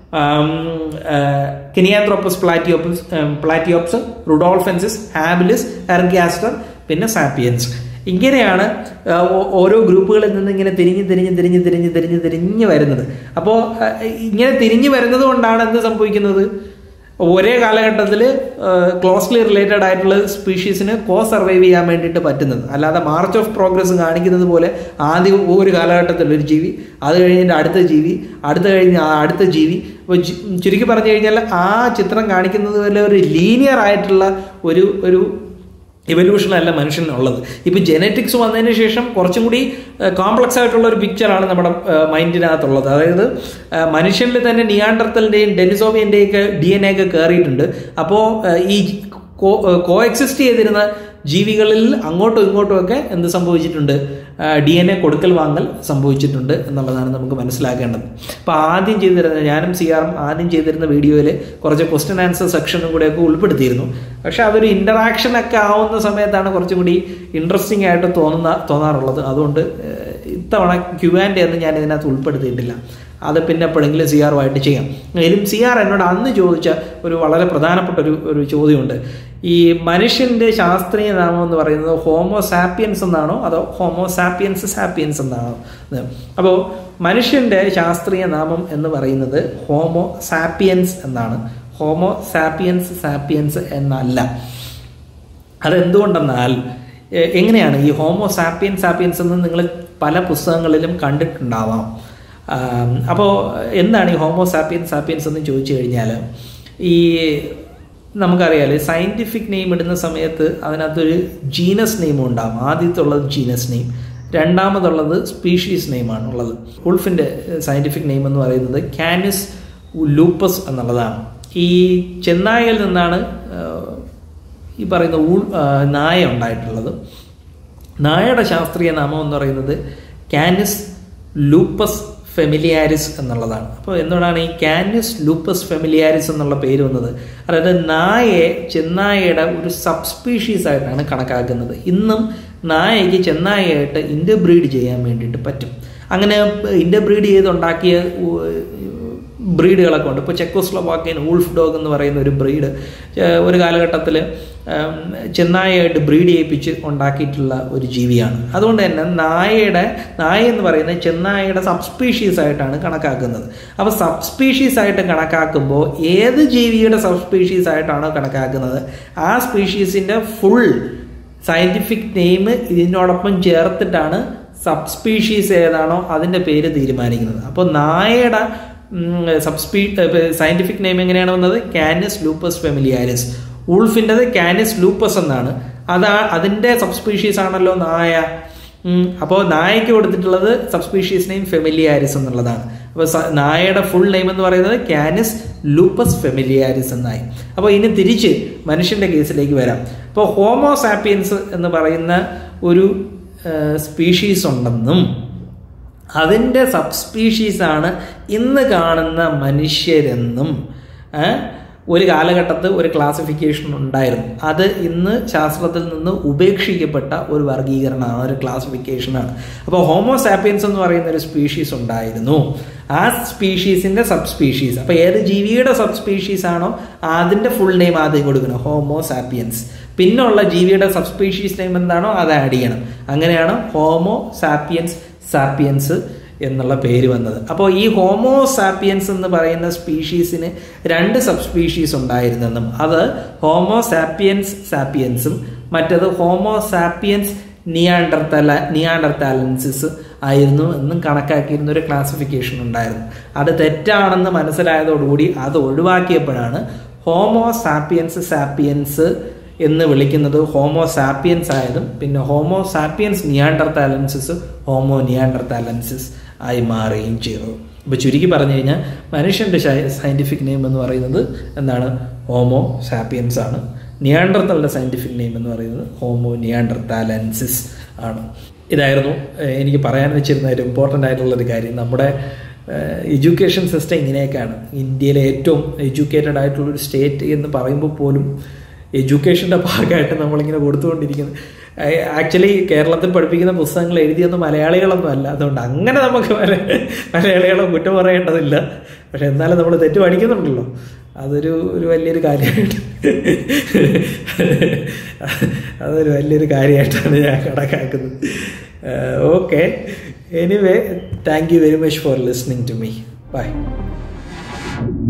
കെനിയാന്ത്രോപ്പസ് പ്ലാറ്റിയോപ്പസ് പ്ലാറ്റിയോപ്സ് റുഡോൾഫെൻസിസ് ഹാബിലിസ് എർഗ്യാസ്റ്റർ പിന്നെ സാപ്പിയൻസ് ഇങ്ങനെയാണ് ഓരോ ഗ്രൂപ്പുകളിൽ നിന്ന് ഇങ്ങനെ തിരിഞ്ഞ് തിരിഞ്ഞ് തിരിഞ്ഞ് തിരിഞ്ഞ് തിരിഞ്ഞ് തിരിഞ്ഞ് വരുന്നത് അപ്പോൾ ഇങ്ങനെ തിരിഞ്ഞ് വരുന്നത് കൊണ്ടാണ് എന്ത് സംഭവിക്കുന്നത് ഒരേ കാലഘട്ടത്തിൽ ക്ലോസ്ലി റിലേറ്റഡ് ആയിട്ടുള്ള സ്പീഷീസിന് കോ സർവൈവ് ചെയ്യാൻ വേണ്ടിയിട്ട് പറ്റുന്നത് അല്ലാതെ മാർച്ച് ഓഫ് പ്രോഗ്രസ് കാണിക്കുന്നത് പോലെ ആദ്യം ഒരു കാലഘട്ടത്തിൽ ഒരു ജീവി അത് കഴിഞ്ഞിട്ട് അടുത്ത ജീവി അടുത്ത കഴിഞ്ഞ് അടുത്ത ജീവി അപ്പോൾ ചുരുക്കി പറഞ്ഞു കഴിഞ്ഞാൽ ആ ചിത്രം കാണിക്കുന്നത് പോലെ ഒരു ലീനിയർ ആയിട്ടുള്ള ഒരു ഒരു ഇവല്യൂഷനല്ല മനുഷ്യനുള്ളത് ഇപ്പോൾ ജെനറ്റിക്സ് വന്നതിന് ശേഷം കുറച്ചും കൂടി കോംപ്ലക്സ് ആയിട്ടുള്ള ഒരു പിക്ചറാണ് നമ്മുടെ മൈൻഡിനകത്തുള്ളത് അതായത് ആ, മനുഷ്യനിൽ തന്നെ നിയാണ്ടർത്തലിൻ്റെയും ഡെനിസോവിയൻ്റെയും ഒക്കെ ഡി എൻ എ ഒക്കെ കയറിയിട്ടുണ്ട് അപ്പോൾ ഈ കോ എക്സിസ്റ്റ് ചെയ്തിരുന്ന ജീവികളിൽ അങ്ങോട്ടും ഇങ്ങോട്ടും ഒക്കെ എന്ത് സംഭവിച്ചിട്ടുണ്ട് ഡി എൻ എ കൊടുക്കൽ വാങ്ങൽ സംഭവിച്ചിട്ടുണ്ട് എന്നുള്ളതാണ് നമുക്ക് മനസ്സിലാക്കേണ്ടത് അപ്പോൾ ആദ്യം ചെയ്തിരുന്ന ഞാനും സി ആറും ആദ്യം ചെയ്തിരുന്ന വീഡിയോയിൽ കുറച്ച് ക്വസ്റ്റ്യൻ ആൻസർ സെക്ഷനും കൂടെയൊക്കെ ഉൾപ്പെടുത്തിയിരുന്നു പക്ഷേ അതൊരു ഇൻ്ററാക്ഷൻ ഒക്കെ ആവുന്ന സമയത്താണ് കുറച്ചും കൂടി ഇൻട്രസ്റ്റിംഗ് ആയിട്ട് തോന്നുന്ന തോന്നാറുള്ളത് അതുകൊണ്ട് ഏഹ്, ഇത്തവണ ക്യു ആൻഡ് എന്ന് ഞാൻ ഇതിനകത്ത് ഉൾപ്പെടുത്തിയിട്ടില്ല അത് പിന്നെ എപ്പോഴെങ്കിലും സി ആറുമായിട്ട് ചെയ്യാം എങ്കിലും സി ആർ എന്നോട് അന്ന് ചോദിച്ച ഒരു വളരെ പ്രധാനപ്പെട്ട ഒരു ഒരു ചോദ്യമുണ്ട് ഈ മനുഷ്യൻ്റെ ശാസ്ത്രീയ നാമം എന്ന് പറയുന്നത് ഹോമോ സാപ്പിയൻസ് എന്നാണോ അതോ ഹോമോ സാപ്പിയൻസ് സാപ്പിയൻസ് എന്നാണോ എന്ന് അപ്പോൾ മനുഷ്യൻ്റെ ശാസ്ത്രീയ നാമം എന്ന് പറയുന്നത് ഹോമോ സാപ്പിയൻസ് എന്നാണ് ഹോമോ സാപ്പിയൻസ് സാപ്പിയൻസ് എന്നല്ല അതെന്തുകൊണ്ടെന്നാൽ എ- എങ്ങനെയാണ് ഈ ഹോമോ സാപ്പിയൻ സാപ്പിയൻസ് എന്ന് നിങ്ങൾ പല പുസ്തകങ്ങളിലും കണ്ടിട്ടുണ്ടാവാം അപ്പോൾ എന്താണ് ഈ ഹോമോ സാപ്പിയൻ സാപ്പിയൻസ് എന്ന് ചോദിച്ചു കഴിഞ്ഞാൽ ഈ നമുക്കറിയാലോ സയൻറ്റിഫിക് നെയിം ഇടുന്ന സമയത്ത് അതിനകത്തൊരു ജീനസ് നെയിം ഉണ്ടാകും ആദ്യത്തുള്ളത് ജീനസ് നെയിം രണ്ടാമതുള്ളത് സ്പീഷീസ് നെയിമാണ് ഉള്ളത് ഉൾഫിൻ്റെ സയൻറ്റിഫിക് നെയിം എന്ന് പറയുന്നത് കാനിസ് ലൂപ്പസ് എന്നുള്ളതാണ് ഈ ചെന്നായയിൽ നിന്നാണ് ആ, ഈ പറയുന്ന ഊൾ ആ, നായ ഉണ്ടായിട്ടുള്ളത് നായയുടെ ശാസ്ത്രീയ നാമം എന്ന് പറയുന്നത് കാനിസ് ലൂപ്പസ് ഫെമിലിയാരിസ് എന്നുള്ളതാണ് അപ്പോൾ എന്തുകൊണ്ടാണ് ഈ കാനിസ് ലൂപ്പസ് ഫെമിലിയാരിസ് എന്നുള്ള പേര് വന്നത് അതായത് നായയെ ചെന്നായയുടെ ഒരു സബ്സ്പീഷീസ് ആയിട്ടാണ് കണക്കാക്കുന്നത് ഇന്നും നായയ്ക്ക് ചെന്നായയായിട്ട് ഇൻ്റർബ്രീഡ് ചെയ്യാൻ വേണ്ടിയിട്ട് പറ്റും അങ്ങനെ ഇൻ്റർബ്രീഡ് ചെയ്തുണ്ടാക്കിയ ഉ- ബ്രീഡുകളൊക്കെ ഉണ്ട് ഇപ്പോൾ ചെക്കോസ്ലോവാക്കിയൻ വൂൾഫ് ഡോഗ് എന്ന് പറയുന്ന ഒരു ബ്രീഡ് ഒരു കാലഘട്ടത്തിൽ ചെന്നായയായിട്ട് ബ്രീഡ് ചെയ്യിപ്പിച്ച് ഉണ്ടാക്കിയിട്ടുള്ള ഒരു ജീവിയാണ് അതുകൊണ്ട് തന്നെ നായയുടെ നായ എന്ന് പറയുന്നത് ചെന്നായയുടെ സബ്സ്പീഷീസ് ആയിട്ടാണ് കണക്കാക്കുന്നത് അപ്പോൾ സബ്സ്പീഷീസ് ആയിട്ട് കണക്കാക്കുമ്പോൾ ഏത് ജീവിയുടെ സബ്സ്പീഷീസ് ആയിട്ടാണോ കണക്കാക്കുന്നത് ആ സ്പീഷീസിൻ്റെ ഫുൾ സയൻറ്റിഫിക് നെയിം ഇതിനോടൊപ്പം ചേർത്തിട്ടാണ് സബ്സ്പീഷീസ് ഏതാണോ അതിൻ്റെ പേര് തീരുമാനിക്കുന്നത് അപ്പോൾ നായയുടെ സബ്സ്പീ സയൻറ്റിഫിക് നെയിം എങ്ങനെയാണ് വന്നത് കാനിസ് ലൂപ്പസ് ഫെമിലിയാരിസ് ഉൾഫിൻ്റെത് കാനിസ് ലൂപ്പസ് എന്നാണ് അതാ അതിൻ്റെ സബ്സ്പീഷീസ് ആണല്ലോ നായ അപ്പോൾ നായയ്ക്ക് കൊടുത്തിട്ടുള്ളത് സബ്സ്പീഷീസ് നെയിം ഫെമിലിയാരിസ് എന്നുള്ളതാണ് അപ്പോൾ നായയുടെ ഫുൾ നെയിം എന്ന് പറയുന്നത് കാനിസ് ലൂപ്പസ് ഫെമിലിയാരിസ് എന്നായി അപ്പോൾ ഇനി തിരിച്ച് മനുഷ്യൻ്റെ കേസിലേക്ക് വരാം ഇപ്പോൾ ഹോമോസാപ്പിയൻസ് എന്ന് പറയുന്ന ഒരു സ്പീഷീസ് ഉണ്ടെന്നും അതിൻ്റെ സബ്സ്പീഷീസാണ് ഇന്ന് കാണുന്ന മനുഷ്യരെന്നും ഏ, ഒരു കാലഘട്ടത്തിൽ ഒരു ക്ലാസിഫിക്കേഷൻ ഉണ്ടായിരുന്നു അത് ഇന്ന് ശാസ്ത്രത്തിൽ നിന്ന് ഉപേക്ഷിക്കപ്പെട്ട ഒരു വർഗീകരണമാണ് ഒരു ക്ലാസിഫിക്കേഷനാണ് അപ്പോൾ ഹോമോസാപ്പിയൻസ് എന്ന് പറയുന്ന ഒരു സ്പീഷീസ് ഉണ്ടായിരുന്നു ആ സ്പീഷീസിൻ്റെ സബ് സ്പീഷീസ് അപ്പോൾ ഏത് ജീവിയുടെ സബ് സ്പീഷീസ് ആണോ അതിൻ്റെ ഫുൾ നെയിം ആദ്യം കൊടുക്കണം ഹോമോസാപ്പിയൻസ് പിന്നുള്ള ജീവിയുടെ സബ് സ്പീഷീസ് നെയിം എന്താണോ അത് ആഡ് ചെയ്യണം അങ്ങനെയാണ് ഹോമോ സാപ്പിയൻസ് സാപ്പിയൻസ് എന്നുള്ള പേര് വന്നത് അപ്പോൾ ഈ ഹോമോ സാപ്പിയൻസ് എന്ന് പറയുന്ന സ്പീഷീസിന് രണ്ട് സബ് സ്പീഷീസ് ഉണ്ടായിരുന്നെന്നും അത് ഹോമോ സാപ്പിയൻസ് സാപ്പിയൻസും മറ്റത് ഹോമോ സാപ്പിയൻസ് നിയാണ്ടർത്തല നിയാണ്ടർത്താലൻസിസ് ആയിരുന്നു എന്നും കണക്കാക്കിയിരുന്ന ഒരു ക്ലാസിഫിക്കേഷൻ ഉണ്ടായിരുന്നു അത് തെറ്റാണെന്ന് മനസ്സിലായതോടുകൂടി അത് ഒഴിവാക്കിയപ്പോഴാണ് ഹോമോ സാപ്പിയൻസ് സാപ്പിയൻസ് എന്ന് വിളിക്കുന്നത് ഹോമോ സാപ്പിയൻസ് ആയതും പിന്നെ Homo sapiens neanderthalensis Homo neanderthalensis ആയി മാറുകയും ചെയ്തത് ഇപ്പോൾ ചുരുക്കി പറഞ്ഞു കഴിഞ്ഞാൽ മനുഷ്യൻ്റെ സയൻറ്റിഫിക് നെയിം എന്ന് പറയുന്നത് എന്താണ് ഹോമോ സാപ്പിയൻസ് ആണ് നിയാണ്ടർത്തലിൻ്റെ സയൻറ്റിഫിക് നെയിം എന്ന് പറയുന്നത് ഹോമോ നിയാണ്ടർത്താലൻസിസ് ആണ് ഇതായിരുന്നു ഏഹ്, എനിക്ക് പറയാൻ വെച്ചിരുന്ന ഒരു ഇമ്പോർട്ടൻ്റ് ആയിട്ടുള്ളൊരു കാര്യം നമ്മുടെ എഡ്യൂക്കേഷൻ സിസ്റ്റം ഇങ്ങനെയൊക്കെയാണ് ഇന്ത്യയിലെ ഏറ്റവും എഡ്യൂക്കേറ്റഡ് ആയിട്ടുള്ള ഒരു സ്റ്റേറ്റ് എന്ന് പറയുമ്പോൾ പോലും എഡ്യൂക്കേഷൻ്റെ ഭാഗമായിട്ട് നമ്മളിങ്ങനെ കൊടുത്തുകൊണ്ടിരിക്കുന്നത് ആക്ച്വലി കേരളത്തിൽ പഠിപ്പിക്കുന്ന പുസ്തകങ്ങൾ എഴുതിയൊന്നും മലയാളികളൊന്നും അല്ല അതുകൊണ്ട് അങ്ങനെ നമുക്ക് മല- മലയാളികളെ കുറ്റം പറയേണ്ടതില്ല പക്ഷെ എന്നാലും നമ്മൾ തെറ്റ് പഠിക്കുന്നുണ്ടല്ലോ അതൊരു ഒരു വലിയൊരു കാര്യമായിട്ട് അതൊരു വലിയൊരു കാര്യമായിട്ടാണ് ഞാൻ കണക്കാക്കുന്നത് okay anyway thank you very much for listening to me by